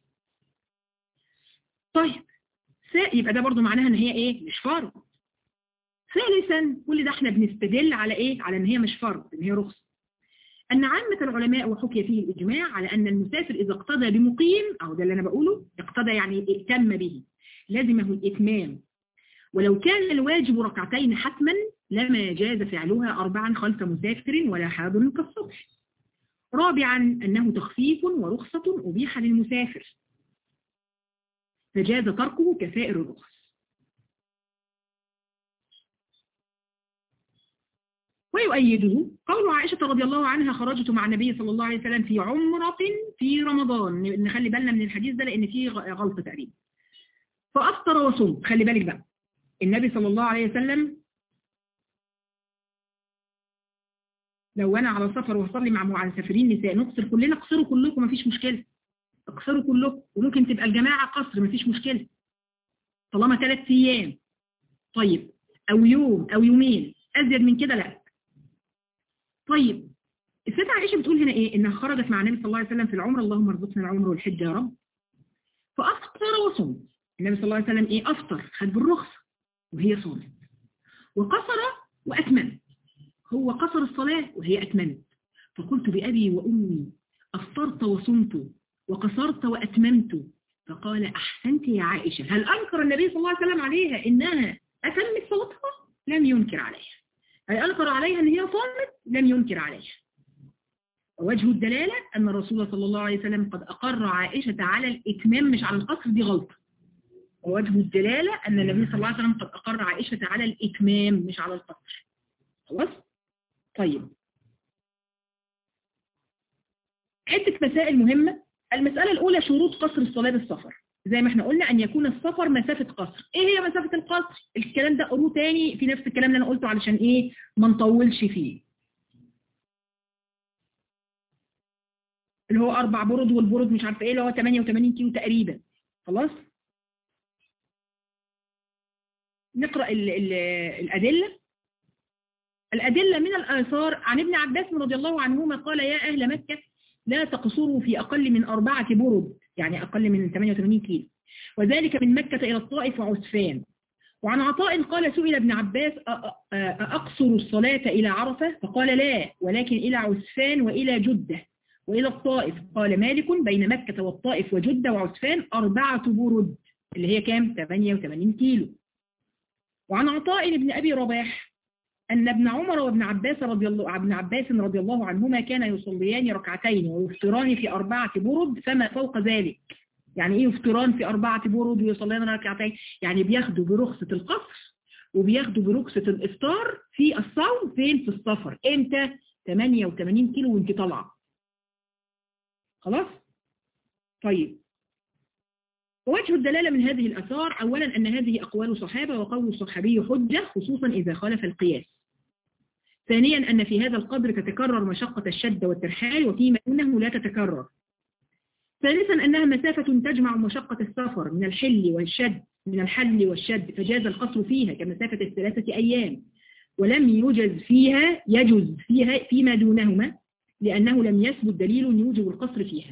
طيب يبقى ده برضو معناها ان هي ايه مش فرض ثالثا كل ده احنا بنستدل على ايه على ان هي مش فرض ان هي رخصة أن عامة العلماء وحكي فيه الإجماع على أن المسافر إذا اقتدى بمقيم أو ده اللي أنا بقوله اقتدى يعني ائتم به لازمه الإتمام ولو كان الواجب ركعتين حتما لما جاز فعلها أربعا خلف مسافر ولا حاضر كالصبح رابعا أنه تخفيف ورخصة أبيح للمسافر فجاز تركه كسائر الرخص ويؤيده قول عائشة رضي الله عنها خرجت مع النبي صلى الله عليه وسلم في عمرة في رمضان نخلي بالنا من الحديث ده لأن فيه غلطة تقريبا فأفطر وصم خلي بالك بقى النبي صلى الله عليه وسلم لو أنا على سفر وصلي مع مسافرين نساء نقصر كلنا اقصروا كلكم مفيش مشكلة اقصروا كلكم وممكن تبقى الجماعة قصر مفيش مشكلة طالما ثلاث أيام طيب أو يوم أو يومين أزيد من كده لا طيب السيدة عائشة بتقول هنا إيه إنها خرجت مع النبي صلى الله عليه وسلم في العمرة اللهم ارزقنا العمر والحج يا رب فأفطر وصم النبي صلى الله عليه وسلم إيه أفطر خد بالرخصة وهي صامت وقصر وأتمم هو قصر الصلاة وهي أتممت فقلت بأبي وأمي أفطرت وصمت وقصرت وأتممت فقال أحسنت يا عائشة هل أنكر النبي صلى الله عليه وسلم عليها إنها أتمت صلاتها لم ينكر عليها هل أنكر عليها أن هي صامت لم ينكر عليها ووجه الدلالة أن الرسول صلى الله عليه وسلم قد أقر عائشة على الإتمام مش على القصر دي غلطة ووجه الدلالة أن النبي صلى الله عليه وسلم قد أقر عائشة على الإتمام مش على القصر خلاص طيب عدة مسائل مهمة المسألة الأولى شروط قصر الصلاة بالسفر زي ما احنا قلنا أن يكون السفر مسافة قصر ايه هي مسافة القصر الكلام ده قروه تاني في نفس الكلام اللي أنا قلته علشان ايه ما نطولش فيه اللي هو أربع برد والبرد مش عارفه ايه اللي هو 88 كيلو تقريبا خلاص نقرأ ال ال الأدلة الأدلة من الآثار عن ابن عباس رضي الله عنهما قال يا أهل مكة لا تقصروا في أقل من أربعة برد يعني أقل من 88 كيلو وذلك من مكة إلى الطائف وعسفان وعن عطاء قال سئل ابن عباس أقصر الصلاة إلى عرفة فقال لا ولكن إلى عسفان وإلى جدة وإلى الطائف قال مالك بين مكة والطائف وجدة وعسفان أربعة برد اللي هي كام 88 كيلو وعن عطاء بن أبي رباح أن ابن عمر وابن عباس رضي الله ابن عباس رضي الله عنهما كان يصليان ركعتين ويفطران في أربعة برد فما فوق ذلك يعني ايه يفطران في أربعة برد ويصليان ركعتين يعني بياخدوا برخصة القصر وبياخدوا برخصة الإفطار في الصوم فين في السفر امتى 88 كيلو وانت طالعه خلاص طيب ووجه الدلالة من هذه الأثار أولا أن هذه أقوال صحابة وقول الصحابي حجة خصوصا إذا خالف القياس ثانيا أن في هذا القدر تتكرر مشقة الشد والترحال وفيما دونه لا تتكرر ثالثا أنها مسافة تجمع مشقة السفر من الحل والشد من الحل والشد فجاز القصر فيها كمسافة الثلاثة أيام ولم يجز فيها يجز فيها فيما دونهما لأنه لم يثبت دليل يوجب القصر فيها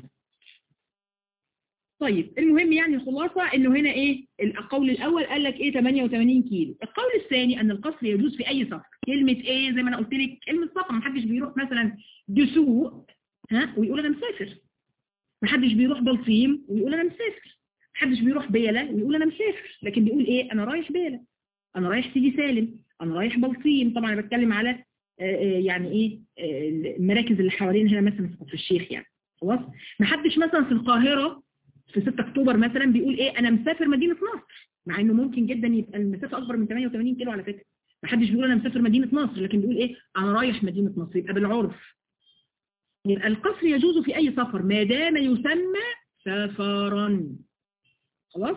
طيب المهم يعني الخلاصة انه هنا ايه القول الاول قال لك ايه 88 كيلو القول الثاني ان القصر يجوز في اي سفر كلمة ايه زي ما انا قلت لك كلمة سفر ما حدش بيروح مثلا دسوق ها ويقول انا مسافر ما حدش بيروح بلطيم ويقول انا مسافر ما حدش بيروح بيلة ويقول انا مسافر لكن بيقول ايه انا رايح بيلة انا رايح سيدي سالم انا رايح بلطيم طبعا انا بتكلم على يعني ايه المراكز اللي حوالين هنا مثلا في الشيخ يعني خلاص ما حدش مثلا في القاهرة في 6 اكتوبر مثلا بيقول ايه انا مسافر مدينة نصر مع انه ممكن جدا يبقى المسافة اكبر من 88 كيلو على فكرة ما حدش بيقول انا مسافر مدينة نصر لكن بيقول ايه انا رايح مدينة نصر يبقى بالعرف يبقى القصر يجوز في اي سفر ما دام يسمى سفرا خلاص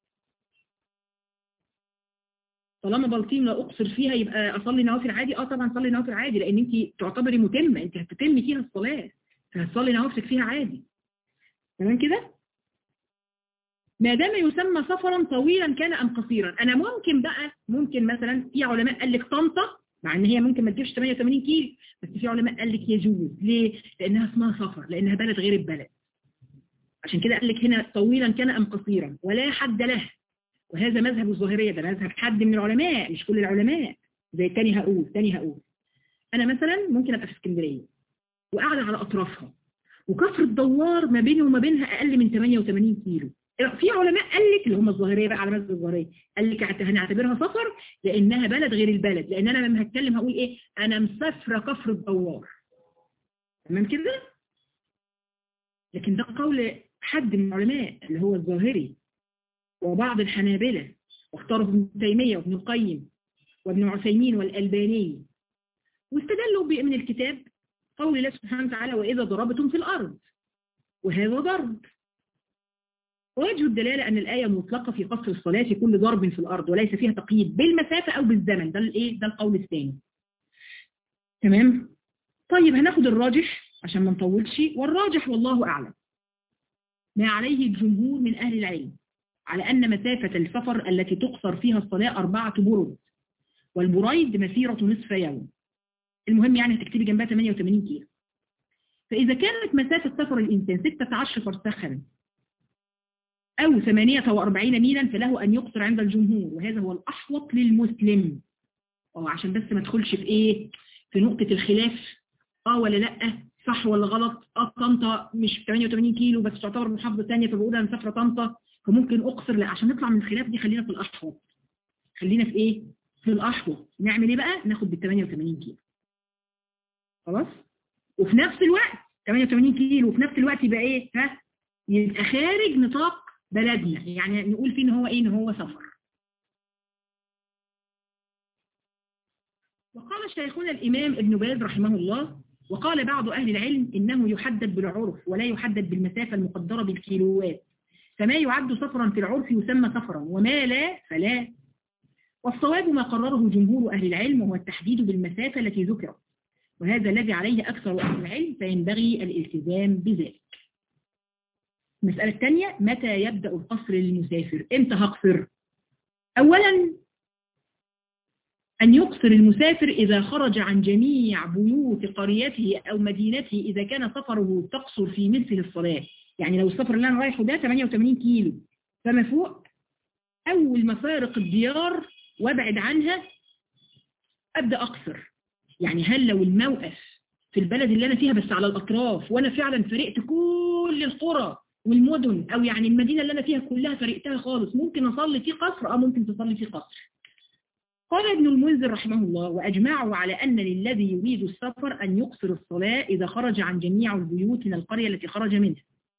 طالما بلطيم لا اقصر فيها يبقى اصلي نوافل عادي اه طبعا صلي نوافل عادي لان انت تعتبري متمه انت هتتمي فيها الصلاه فهتصلي نوافلك فيها عادي تمام كده ما دام يسمى سفرا طويلا كان ام قصيرا انا ممكن بقى ممكن مثلا في علماء قال لك طنطا مع ان هي ممكن ما تجيبش 88 كيلو بس في علماء قال لك يجوز ليه لانها اسمها سفر لانها بلد غير البلد عشان كده قال لك هنا طويلا كان ام قصيرا ولا حد له وهذا مذهب الظاهريه ده مذهب حد من العلماء مش كل العلماء زي تاني هقول تاني هقول انا مثلا ممكن ابقى في اسكندريه وقاعدة على أطرافها وكفر الدوار ما بينه وما بينها أقل من 88 كيلو في علماء قال لك اللي هم الظاهريه بقى على مذهب الظاهريه قال لك هنعتبرها سفر لانها بلد غير البلد لان انا لما هتكلم هقول ايه انا مسافره كفر الدوار تمام كده لكن ده قول حد من العلماء اللي هو الظاهري وبعض الحنابلة واختاره ابن تيمية وابن القيم وابن عثيمين والألباني واستدلوا من الكتاب قول الله سبحانه وتعالى وإذا ضربتم في الأرض وهذا ضرب ووجه الدلالة أن الآية مطلقة في قصر الصلاة في كل ضرب في الأرض وليس فيها تقييد بالمسافة أو بالزمن ده الإيه ده القول الثاني تمام طيب هناخد الراجح عشان ما نطولش والراجح والله أعلم ما عليه الجمهور من أهل العلم على أن مسافة السفر التي تقصر فيها الصلاة أربعة برد والبريد مسيرة نصف يوم المهم يعني هتكتبي جنبها 88 كيلو فإذا كانت مسافة سفر الإنسان 16 فرسخا أو 48 ميلا فله أن يقصر عند الجمهور وهذا هو الأحوط للمسلم اه عشان بس ما تدخلش في إيه في نقطة الخلاف اه ولا لأ صح ولا غلط اه طنطا مش 88 كيلو بس تعتبر محافظة ثانيه فبقول أنا مسافرة طنطا فممكن أقصر لا عشان نطلع من الخلاف دي خلينا في الأحوط خلينا في إيه في الأحوط نعمل إيه بقى ناخد بال 88 كيلو خلاص وفي نفس الوقت 88 كيلو وفي نفس الوقت يبقى إيه ها يبقى خارج نطاق بلدنا يعني نقول فيه ان هو ايه ان هو سفر وقال شيخنا الامام ابن باز رحمه الله وقال بعض اهل العلم انه يحدد بالعرف ولا يحدد بالمسافة المقدرة بالكيلوات فما يعد سفرا في العرف يسمى سفرا وما لا فلا والصواب ما قرره جمهور أهل العلم وهو التحديد بالمسافة التي ذكرت وهذا الذي عليه أكثر أهل العلم فينبغي الالتزام بذلك المسألة الثانية متى يبدأ القصر للمسافر امتى هقصر أولا أن يقصر المسافر إذا خرج عن جميع بيوت قريته أو مدينته إذا كان سفره تقصر في مثل الصلاة يعني لو السفر اللي أنا رايحه ده 88 كيلو فما فوق أول ما فارق الديار وابعد عنها أبدأ أقصر يعني هل لو الموقف في البلد اللي أنا فيها بس على الأطراف وأنا فعلا فرقت كل القرى والمدن او يعني المدينة اللي انا فيها كلها فرقتها خالص ممكن اصلي في قصر او ممكن تصلي في قصر قال ابن المنذر رحمه الله واجمعوا على ان للذي يريد السفر ان يقصر الصلاة اذا خرج عن جميع البيوت من القرية التي خرج منها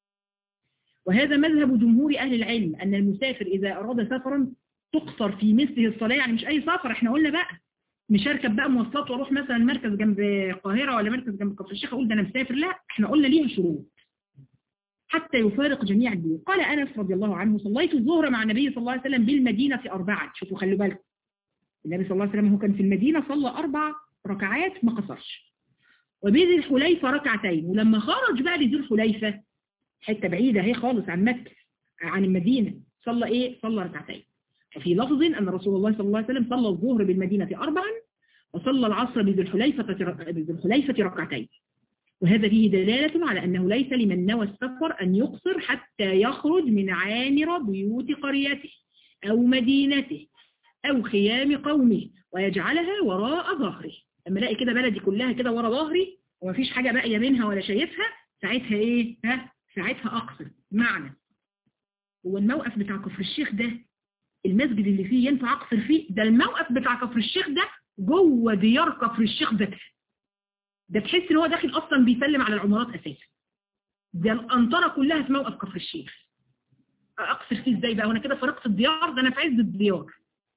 وهذا مذهب جمهور اهل العلم ان المسافر اذا اراد سفرا تقصر في مثله الصلاة يعني مش اي سفر احنا قلنا بقى مش هركب بقى مواصلات واروح مثلا مركز جنب القاهرة ولا مركز جنب كفر الشيخ اقول ده انا مسافر لا احنا قلنا ليها شروط حتى يفارق جميع الدين قال أنس رضي الله عنه صليت الظهر مع النبي صلى الله عليه وسلم بالمدينة أربعة شوفوا خلوا بالكم النبي صلى الله عليه وسلم هو كان في المدينة صلى أربع ركعات ما قصرش وبذي الحليفة ركعتين ولما خرج بقى لذي الحليفة حتة بعيدة هي خالص عن مكة عن المدينة صلى إيه صلى ركعتين وفي لفظ أن رسول الله صلى الله عليه وسلم صلى الظهر بالمدينة أربعا وصلى العصر بذي الحليفة, بذي الحليفة ركعتين وهذا فيه دلالة على أنه ليس لمن نوى السفر أن يقصر حتى يخرج من عامر بيوت قريته أو مدينته أو خيام قومه ويجعلها وراء ظهره لما الاقي كده بلدي كلها كده وراء ظهري ومفيش حاجة باقية منها ولا شايفها ساعتها ايه ها ساعتها اقصر معنى هو الموقف بتاع كفر الشيخ ده المسجد اللي فيه ينفع اقصر فيه ده الموقف بتاع كفر الشيخ ده جوه ديار كفر الشيخ ذاتها ده تحس ان هو داخل اصلا بيسلم على العمارات اساسا ده الانطره كلها في موقف كفر الشيخ اقصر فيه ازاي بقى وانا كده فرقت الديار ده انا في عز الديار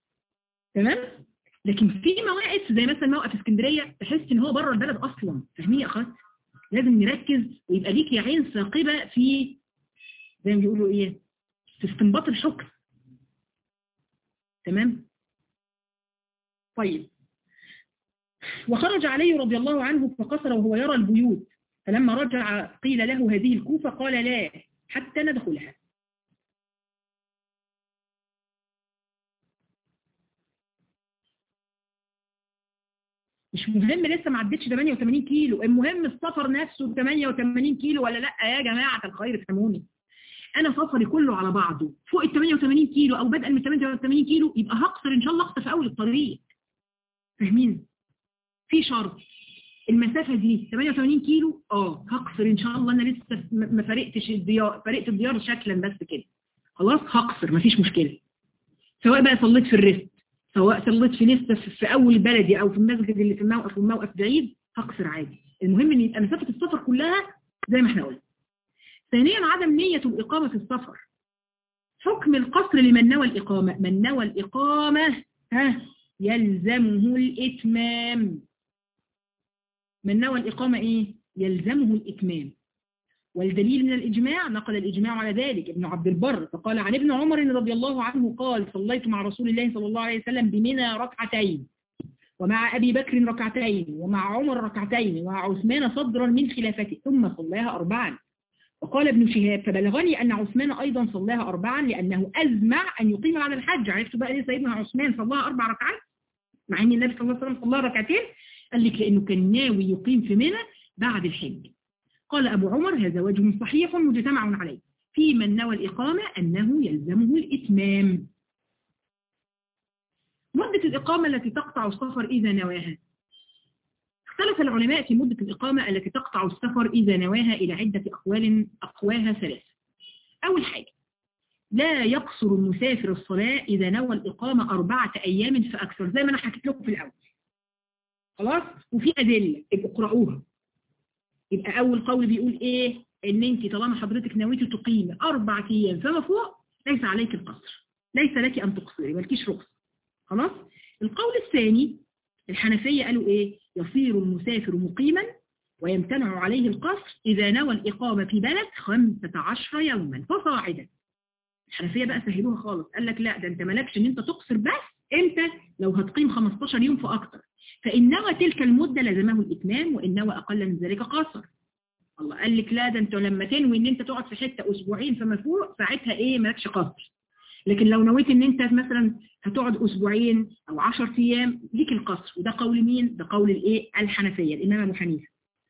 تمام لكن في مواقف زي مثلا موقف اسكندريه تحس ان هو بره البلد اصلا فاهمين يا اخوات لازم نركز ويبقى ليك يا عين ثاقبه في زي ما بيقولوا ايه في استنباط الحكم تمام طيب وخرج علي رضي الله عنه فقصر وهو يرى البيوت فلما رجع قيل له هذه الكوفة قال لا حتى ندخلها مش مهم لسه ما عدتش 88 كيلو المهم السفر نفسه 88 كيلو ولا لا يا جماعة الخير فهموني انا سفري كله على بعضه فوق ال 88 كيلو او بدءا من 88 كيلو يبقى هقصر ان شاء الله اقصر في اول الطريق فاهمين في شرط المسافة دي 88 كيلو اه هقصر ان شاء الله انا لسه ما فرقتش الديار فرقت الديار شكلا بس كده خلاص هقصر مفيش مشكلة سواء بقى صليت في الريست سواء صليت في نسبة في اول بلدي او في المسجد اللي في الموقف والموقف بعيد هقصر عادي المهم ان يبقى مسافة السفر كلها زي ما احنا قلنا ثانيا عدم نية الإقامة في السفر حكم القصر لمن نوى الإقامة من نوى الإقامة ها يلزمه الإتمام من نوى الإقامة إيه يلزمه الإتمام والدليل من الإجماع نقل الإجماع على ذلك ابن عبد البر فقال عن ابن عمر رضي الله عنه قال صليت مع رسول الله صلى الله عليه وسلم بمنى ركعتين ومع أبي بكر ركعتين ومع عمر ركعتين ومع عثمان صدرا من خلافته ثم صلاها أربعا وقال ابن شهاب فبلغني أن عثمان أيضا صلاها أربعا لأنه أزمع أن يقيم على الحج عرفت بقى ليه سيدنا عثمان صلاها أربع ركعات مع أن النبي صلى الله عليه وسلم صلاها ركعتين قال لك لأنه كان ناوي يقيم في منى بعد الحج قال أبو عمر هذا وجه صحيح مجتمع عليه في من نوى الإقامة أنه يلزمه الإتمام مدة الإقامة التي تقطع السفر إذا نواها اختلف العلماء في مدة الإقامة التي تقطع السفر إذا نواها إلى عدة أقوال أقواها ثلاثة أول حاجة لا يقصر المسافر الصلاة إذا نوى الإقامة أربعة أيام فأكثر زي ما أنا حكيت لكم في الأول خلاص وفي أدلة اقرأوها يبقى أول قول بيقول إيه إن أنت طالما حضرتك نويتي تقيمي أربع أيام فما فوق ليس عليك القصر ليس لك أن تقصري مالكيش رخصة خلاص القول الثاني الحنفية قالوا إيه يصير المسافر مقيما ويمتنع عليه القصر إذا نوى الإقامة في بلد 15 يوما فصاعدا الحنفية بقى سهلوها خالص قال لك لا ده انت مالكش ان انت تقصر بس امتى لو هتقيم 15 يوم فاكتر فإن نوى تلك المدة لزمه الإتمام وإن نوى أقل من ذلك قصر الله قال لك لا ده انت لما تنوي ان انت تقعد في حتة اسبوعين فما فوق ساعتها ايه مالكش قصر لكن لو نويت ان انت مثلا هتقعد اسبوعين او 10 ايام ليك القصر وده قول مين ده قول الايه الحنفية الامام ابو حنيفه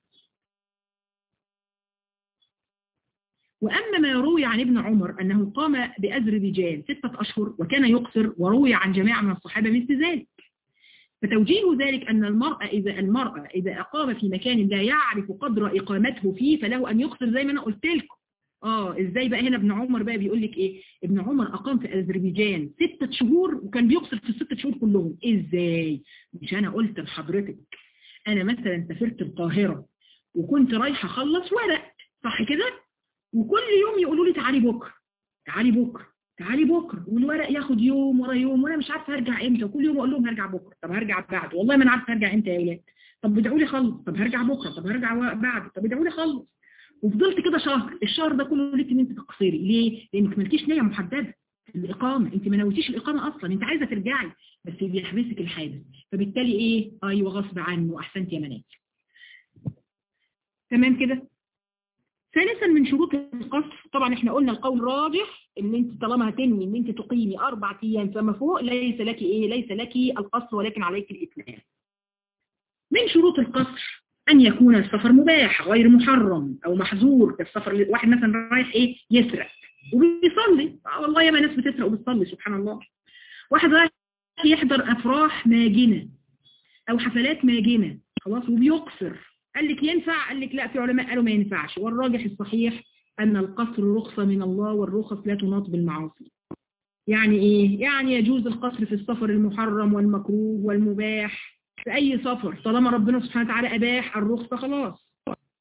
وأما ما روي عن ابن عمر أنه قام بأذربيجان ستة أشهر وكان يقصر وروي عن جماعة من الصحابة مثل ذلك فتوجيه ذلك أن المرأة إذا المرأة إذا أقام في مكان لا يعرف قدر إقامته فيه فله أن يقصر زي ما أنا قلت لكم آه إزاي بقى هنا ابن عمر بقى بيقول لك إيه ابن عمر أقام في أذربيجان ستة شهور وكان بيقصر في الستة شهور كلهم إزاي مش أنا قلت لحضرتك أنا مثلا سافرت القاهرة وكنت رايحة أخلص ورق صح كده وكل يوم يقولوا لي تعالي بكره تعالي بكره تعالي بكره والورق ياخد يوم ورا يوم وانا مش عارفه هرجع امتى وكل يوم اقول لهم هرجع بكره طب هرجع بعد والله ما انا عارفه هرجع امتى يا اولاد طب ادعوا لي خلص طب هرجع بكره طب هرجع بعد طب ادعوا لي خلص وفضلت كده شهر الشهر ده كله ليك ان انت تقصري ليه لانك مالكيش نيه محدده الاقامه انت ما نويتيش الاقامه اصلا انت عايزه ترجعي بس بيحبسك الحادث فبالتالي ايه ايوه غصب عنه احسنت يا منال تمام كده ثالثا من شروط القصر طبعا احنا قلنا القول راجح ان انت طالما هتنوي ان انت تقيمي اربع ايام فما فوق ليس لك ايه ليس لك القصر ولكن عليك الاتمام من شروط القصر ان يكون السفر مباح غير محرم او محظور السفر واحد مثلا رايح ايه يسرق وبيصلي والله ياما ناس بتسرق وبتصلي سبحان الله واحد رايح يحضر افراح ماجنه او حفلات ماجنه خلاص وبيقصر قال لك ينفع قال لك لا في علماء قالوا ما ينفعش والراجح الصحيح أن القصر رخصة من الله والرخص لا تناط بالمعاصي يعني إيه؟ يعني يجوز القصر في السفر المحرم والمكروه والمباح في أي سفر طالما ربنا سبحانه وتعالى أباح الرخصة خلاص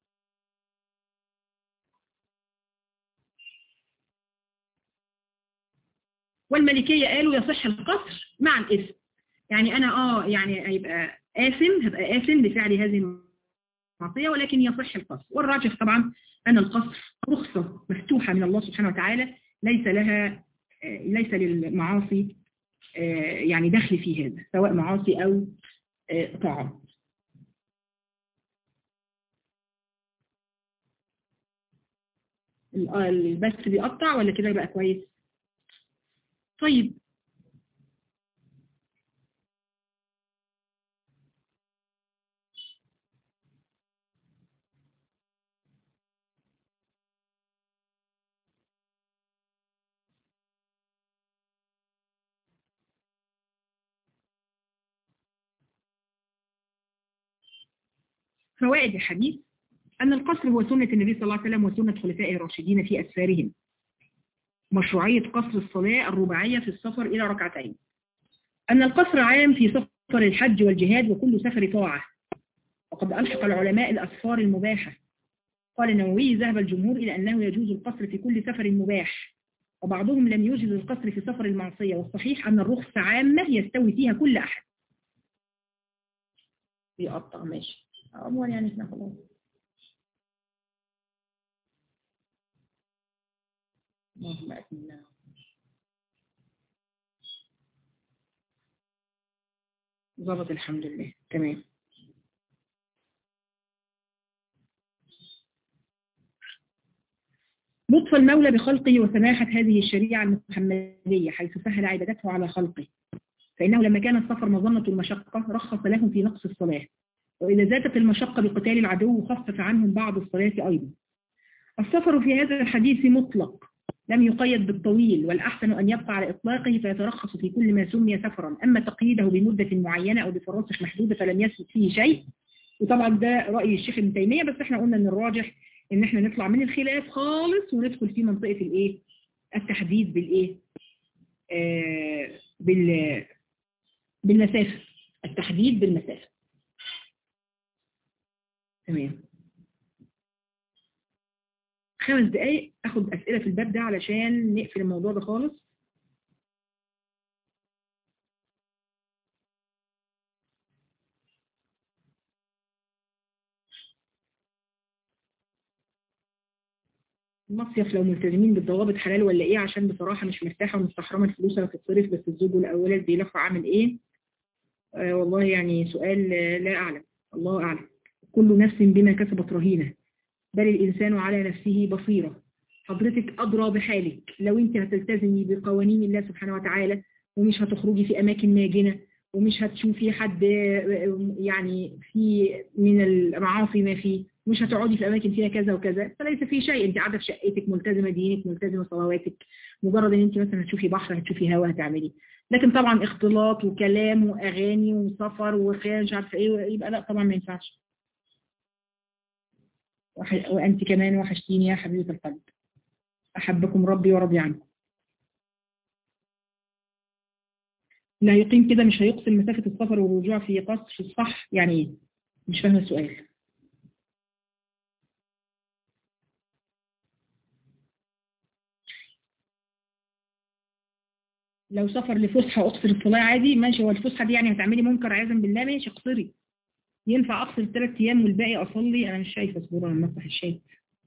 والملكية قالوا يصح القصر مع الإثم يعني أنا آه يعني هيبقى آثم هبقى آثم بفعل هذه المعصية ولكن يصح القصر والراجح طبعا أن القصر رخصة مفتوحة من الله سبحانه وتعالى ليس لها ليس للمعاصي يعني دخل في هذا سواء معاصي أو طاعات البث بيقطع ولا كده يبقى كويس طيب فوائد الحديث أن القصر هو سنة النبي صلى الله عليه وسلم وسنة خلفائه الراشدين في أسفارهم مشروعية قصر الصلاة الرباعية في السفر إلى ركعتين أن القصر عام في سفر الحج والجهاد وكل سفر طاعة وقد ألحق العلماء الأسفار المباحة قال النووي ذهب الجمهور إلى أنه يجوز القصر في كل سفر مباح وبعضهم لم يوجد القصر في سفر المعصية والصحيح أن الرخصة عامة يستوي فيها كل أحد بيقطع ماشي عموما يعني احنا خلاص اللهم أكملنا ظبط الحمد لله تمام لطف المولى بخلقه وسماحة هذه الشريعة المحمدية حيث سهل عبادته على خلقه فإنه لما كان السفر مظنة المشقة رخص لهم في نقص الصلاة وإذا زادت المشقة بقتال العدو خفف عنهم بعض الصلاة أيضا السفر في هذا الحديث مطلق لم يقيد بالطويل والأحسن أن يبقى على إطلاقه فيترخص في كل ما سمي سفرا أما تقييده بمدة معينة أو بفراسخ محدودة فلم يثبت فيه شيء وطبعا ده رأي الشيخ ابن تيمية بس احنا قلنا ان الراجح ان احنا نطلع من الخلاف خالص وندخل في منطقة الايه التحديد بالايه آه بال بالمسافة التحديد بالمسافة تمام خمس دقايق اخد اسئلة في الباب ده علشان نقفل الموضوع ده خالص المصيف لو ملتزمين بالضوابط حلال ولا ايه عشان بصراحة مش مرتاحة ومستحرمة الفلوس اللي تتصرف بس الزوج والاولاد بيلفوا عامل ايه آه والله يعني سؤال لا اعلم الله اعلم كل نفس بما كسبت رهينة بل الانسان على نفسه بصيرة حضرتك ادرى بحالك لو انت هتلتزمي بقوانين الله سبحانه وتعالى ومش هتخرجي في اماكن ناجنة ومش هتشوفي حد يعني في من المعاصي ما فيه مش هتقعدي في أماكن فيها كذا وكذا فليس في شيء أنت قاعدة في شقتك ملتزمة دينك ملتزمة صلواتك مجرد أن أنت مثلا هتشوفي بحر هتشوفي هوا هتعملي لكن طبعا اختلاط وكلام وأغاني وسفر وخير مش عارفة إيه يبقى لا طبعا ما ينفعش وأنت كمان وحشتيني يا حبيبة القلب أحبكم ربي ورضي عنكم لا يقيم كده مش هيقسم مسافة السفر والرجوع في قصر الصح يعني ايه مش فاهمة السؤال لو سفر لفسحة أقصر الصلاة عادي ماشي هو الفسحة دي يعني هتعملي منكر عياذا بالله ماشي اقصري ينفع أقصر ثلاث أيام والباقي أصلي أنا مش شايفة اصبروا أنا مفتح الشات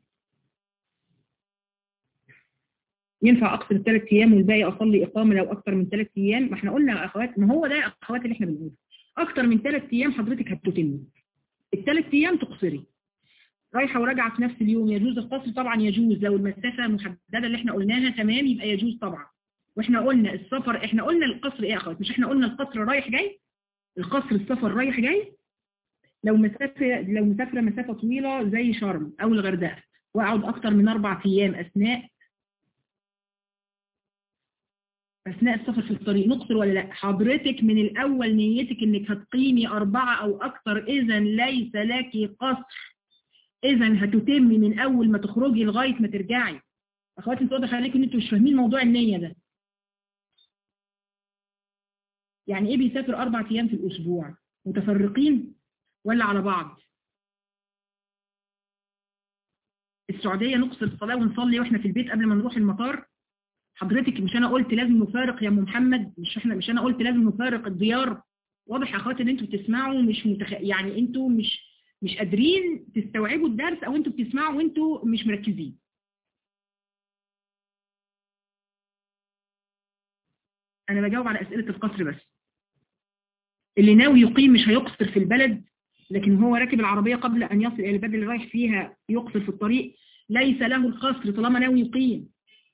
ينفع أقصر ثلاث أيام والباقي أصلي إقامة لو أكتر من ثلاث أيام ما احنا قلنا يا أخوات ما هو ده يا أخوات اللي احنا بنقوله أكتر من ثلاث أيام حضرتك هتتمي الثلاث أيام تقصري رايحة وراجعة في نفس اليوم يجوز القصر طبعا يجوز لو المسافة محددة اللي احنا قلناها تمام يبقى يجوز طبعا واحنا قلنا السفر احنا قلنا القصر ايه يا اخوات مش احنا قلنا القصر رايح جاي القصر السفر رايح جاي لو مسافة لو مسافرة مسافة طويلة زي شرم او الغردقة واقعد اكتر من اربع ايام اثناء اثناء السفر في الطريق نقصر ولا لا حضرتك من الاول نيتك انك هتقيمي اربعة او اكتر اذا ليس لك قصر اذا هتتمي من اول ما تخرجي لغاية ما ترجعي اخواتي انتوا واضح عليكم ان انتوا مش فاهمين موضوع النية ده يعني ايه بيسافر اربع ايام في الاسبوع متفرقين ولا على بعض السعودية نقصر الصلاة ونصلي واحنا في البيت قبل ما نروح المطار حضرتك مش انا قلت لازم نفارق يا ام محمد مش احنا مش انا قلت لازم نفارق الديار واضح يا اخواتي ان انتوا بتسمعوا مش متخ... يعني انتوا مش مش قادرين تستوعبوا الدرس او انتوا بتسمعوا وانتوا مش مركزين انا بجاوب على اسئلة القصر بس اللي ناوي يقيم مش هيقصر في البلد لكن هو راكب العربية قبل ان يصل الى البلد اللي رايح فيها يقصر في الطريق ليس له القصر طالما ناوي يقيم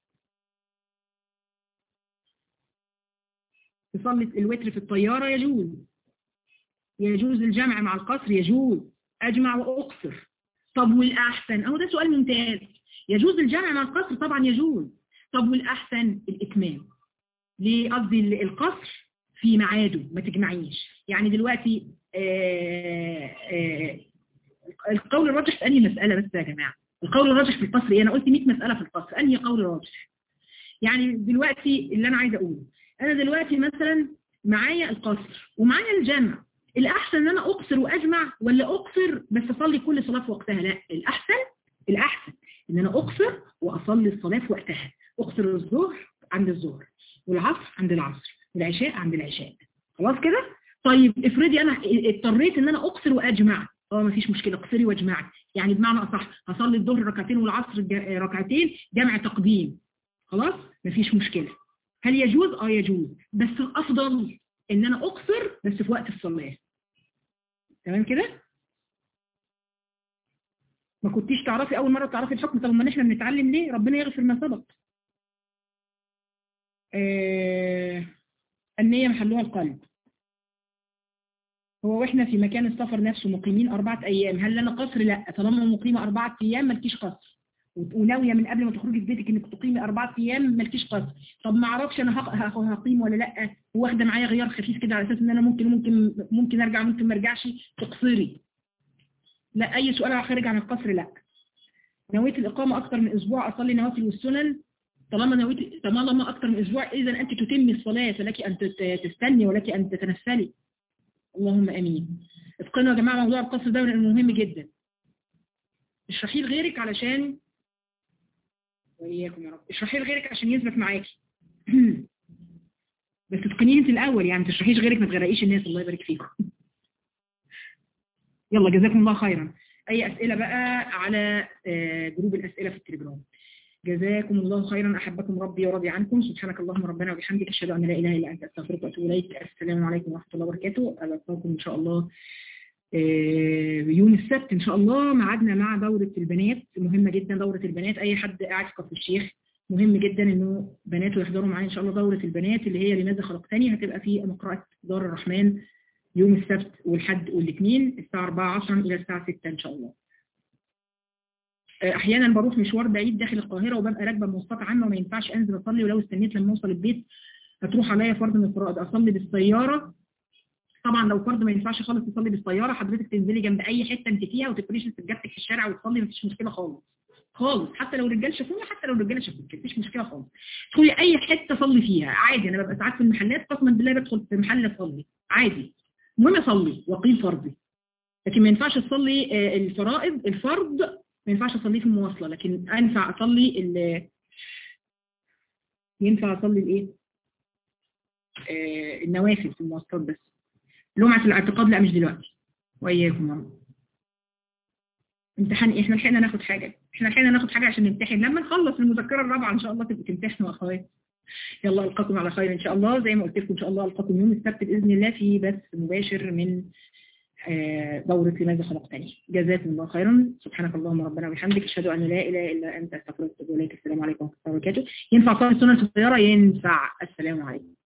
تصلي الوتر في الطيارة يجوز يجوز الجمع مع القصر يجوز أجمع وأقصر طب والأحسن أهو ده سؤال ممتاز يجوز الجمع مع القصر طبعا يجوز طب والأحسن الإتمام ليه قصدي القصر في ميعاده ما تجمعيش يعني دلوقتي آآ آآ القول الراجح في انهي مساله بس يا جماعه القول الراجح في القصر ايه انا قلت 100 مساله في القصر انهي قول راجح يعني دلوقتي اللي انا عايزه اقوله انا دلوقتي مثلا معايا القصر ومعايا الجمع الاحسن ان انا اقصر واجمع ولا اقصر بس اصلي كل صلاه في وقتها لا الاحسن الاحسن ان انا اقصر واصلي الصلاه في وقتها اقصر الظهر عند الظهر والعصر عند العصر والعشاء عند العشاء خلاص كده طيب افرضي انا اضطريت ان انا اقصر واجمع اه مفيش مشكله اقصري واجمعي يعني بمعنى اصح هصلي الظهر ركعتين والعصر ركعتين جمع تقديم خلاص مفيش مشكله هل يجوز اه يجوز بس الافضل ان انا اقصر بس في وقت الصلاه تمام كده ما كنتيش تعرفي اول مره تعرفي الحكم طب ما احنا بنتعلم ليه ربنا يغفر ما سبق آه النية محلها القلب هو واحنا في مكان السفر نفسه مقيمين أربعة أيام هل لنا قصر؟ لا طالما مقيمة أربعة أيام مالكيش قصر وناوية من قبل ما تخرجي في بيتك انك تقيمي أربعة أيام مالكيش قصر طب ما اعرفش أنا هقيم ولا لا واخدة معايا غيار خفيف كده على أساس إن أنا ممكن ممكن ممكن أرجع ممكن ما أرجعش تقصري لا أي سؤال خارج عن القصر لا نويت الإقامة أكتر من أسبوع أصلي نوافل والسنن طالما نويت طالما أكتر من أسبوع إذا أنت تتمي الصلاة فلك أن تستني ولك أن تتنفلي اللهم امين اتقنوا يا جماعه موضوع القصر ده مهم جدا اشرحيه لغيرك علشان واياكم يا رب اشرحيه لغيرك عشان يثبت معاكي بس اتقنيه انت الاول يعني ما تشرحيش غيرك ما تغرقيش الناس الله يبارك فيكم يلا جزاكم الله خيرا اي اسئله بقى على جروب الاسئله في التليجرام جزاكم الله خيرا أحبكم ربي ورضي عنكم سبحانك اللهم ربنا وبحمدك أشهد أن لا إله إلا أنت أستغفرك وأتوب إليك السلام عليكم ورحمة الله وبركاته ألقاكم إن شاء الله يوم السبت إن شاء الله معادنا مع دورة البنات مهمة جدا دورة البنات أي حد قاعد في كفر الشيخ مهم جدا إنه بناته يحضروا معايا إن شاء الله دورة البنات اللي هي لماذا خلقتني هتبقى في مقرأة دار الرحمن يوم السبت والحد والاثنين الساعة 4 عصرا إلى الساعة 6 إن شاء الله احيانا بروح مشوار بعيد داخل القاهرة وببقى راكبه مواصلات عامه وما ينفعش انزل اصلي ولو استنيت لما اوصل البيت هتروح عليا فرض من الفرائض اصلي بالسياره طبعا لو فرض ما ينفعش خالص تصلي بالسياره حضرتك تنزلي جنب اي حته انت فيها وتفرشي سجادتك في الشارع وتصلي مفيش مشكله خالص خالص حتى لو الرجال شافوني حتى لو الرجاله شافوك مفيش مشكله خالص تدخلي اي حته صلي فيها عادي انا ببقى ساعات في المحلات قسما بالله بدخل في محل اصلي عادي المهم اصلي واقيم فرضي لكن ما ينفعش تصلي الفرائض الفرض ما ينفعش اصليه في المواصله لكن ينفع اصلي ال ينفع اصلي الايه آه النوافل في المواصلات بس لمعة الاعتقاد لا مش دلوقتي واياكم يا امتحان ايه احنا لحقنا ناخد حاجه احنا لحقنا ناخد حاجه عشان نمتحن لما نخلص المذكره الرابعه ان شاء الله تبقوا تمتحنوا اخوات يلا القاكم على خير ان شاء الله زي ما قلت لكم ان شاء الله القاكم يوم السبت باذن الله في بث مباشر من دورة لماذا خلقتني جزاكم الله خيرا سبحانك اللهم ربنا وبحمدك اشهد ان لا اله الا انت استغفرك واتوب اليك السلام عليكم ورحمه الله وبركاته ينفع صلاه السنه في السياره ينفع السلام عليكم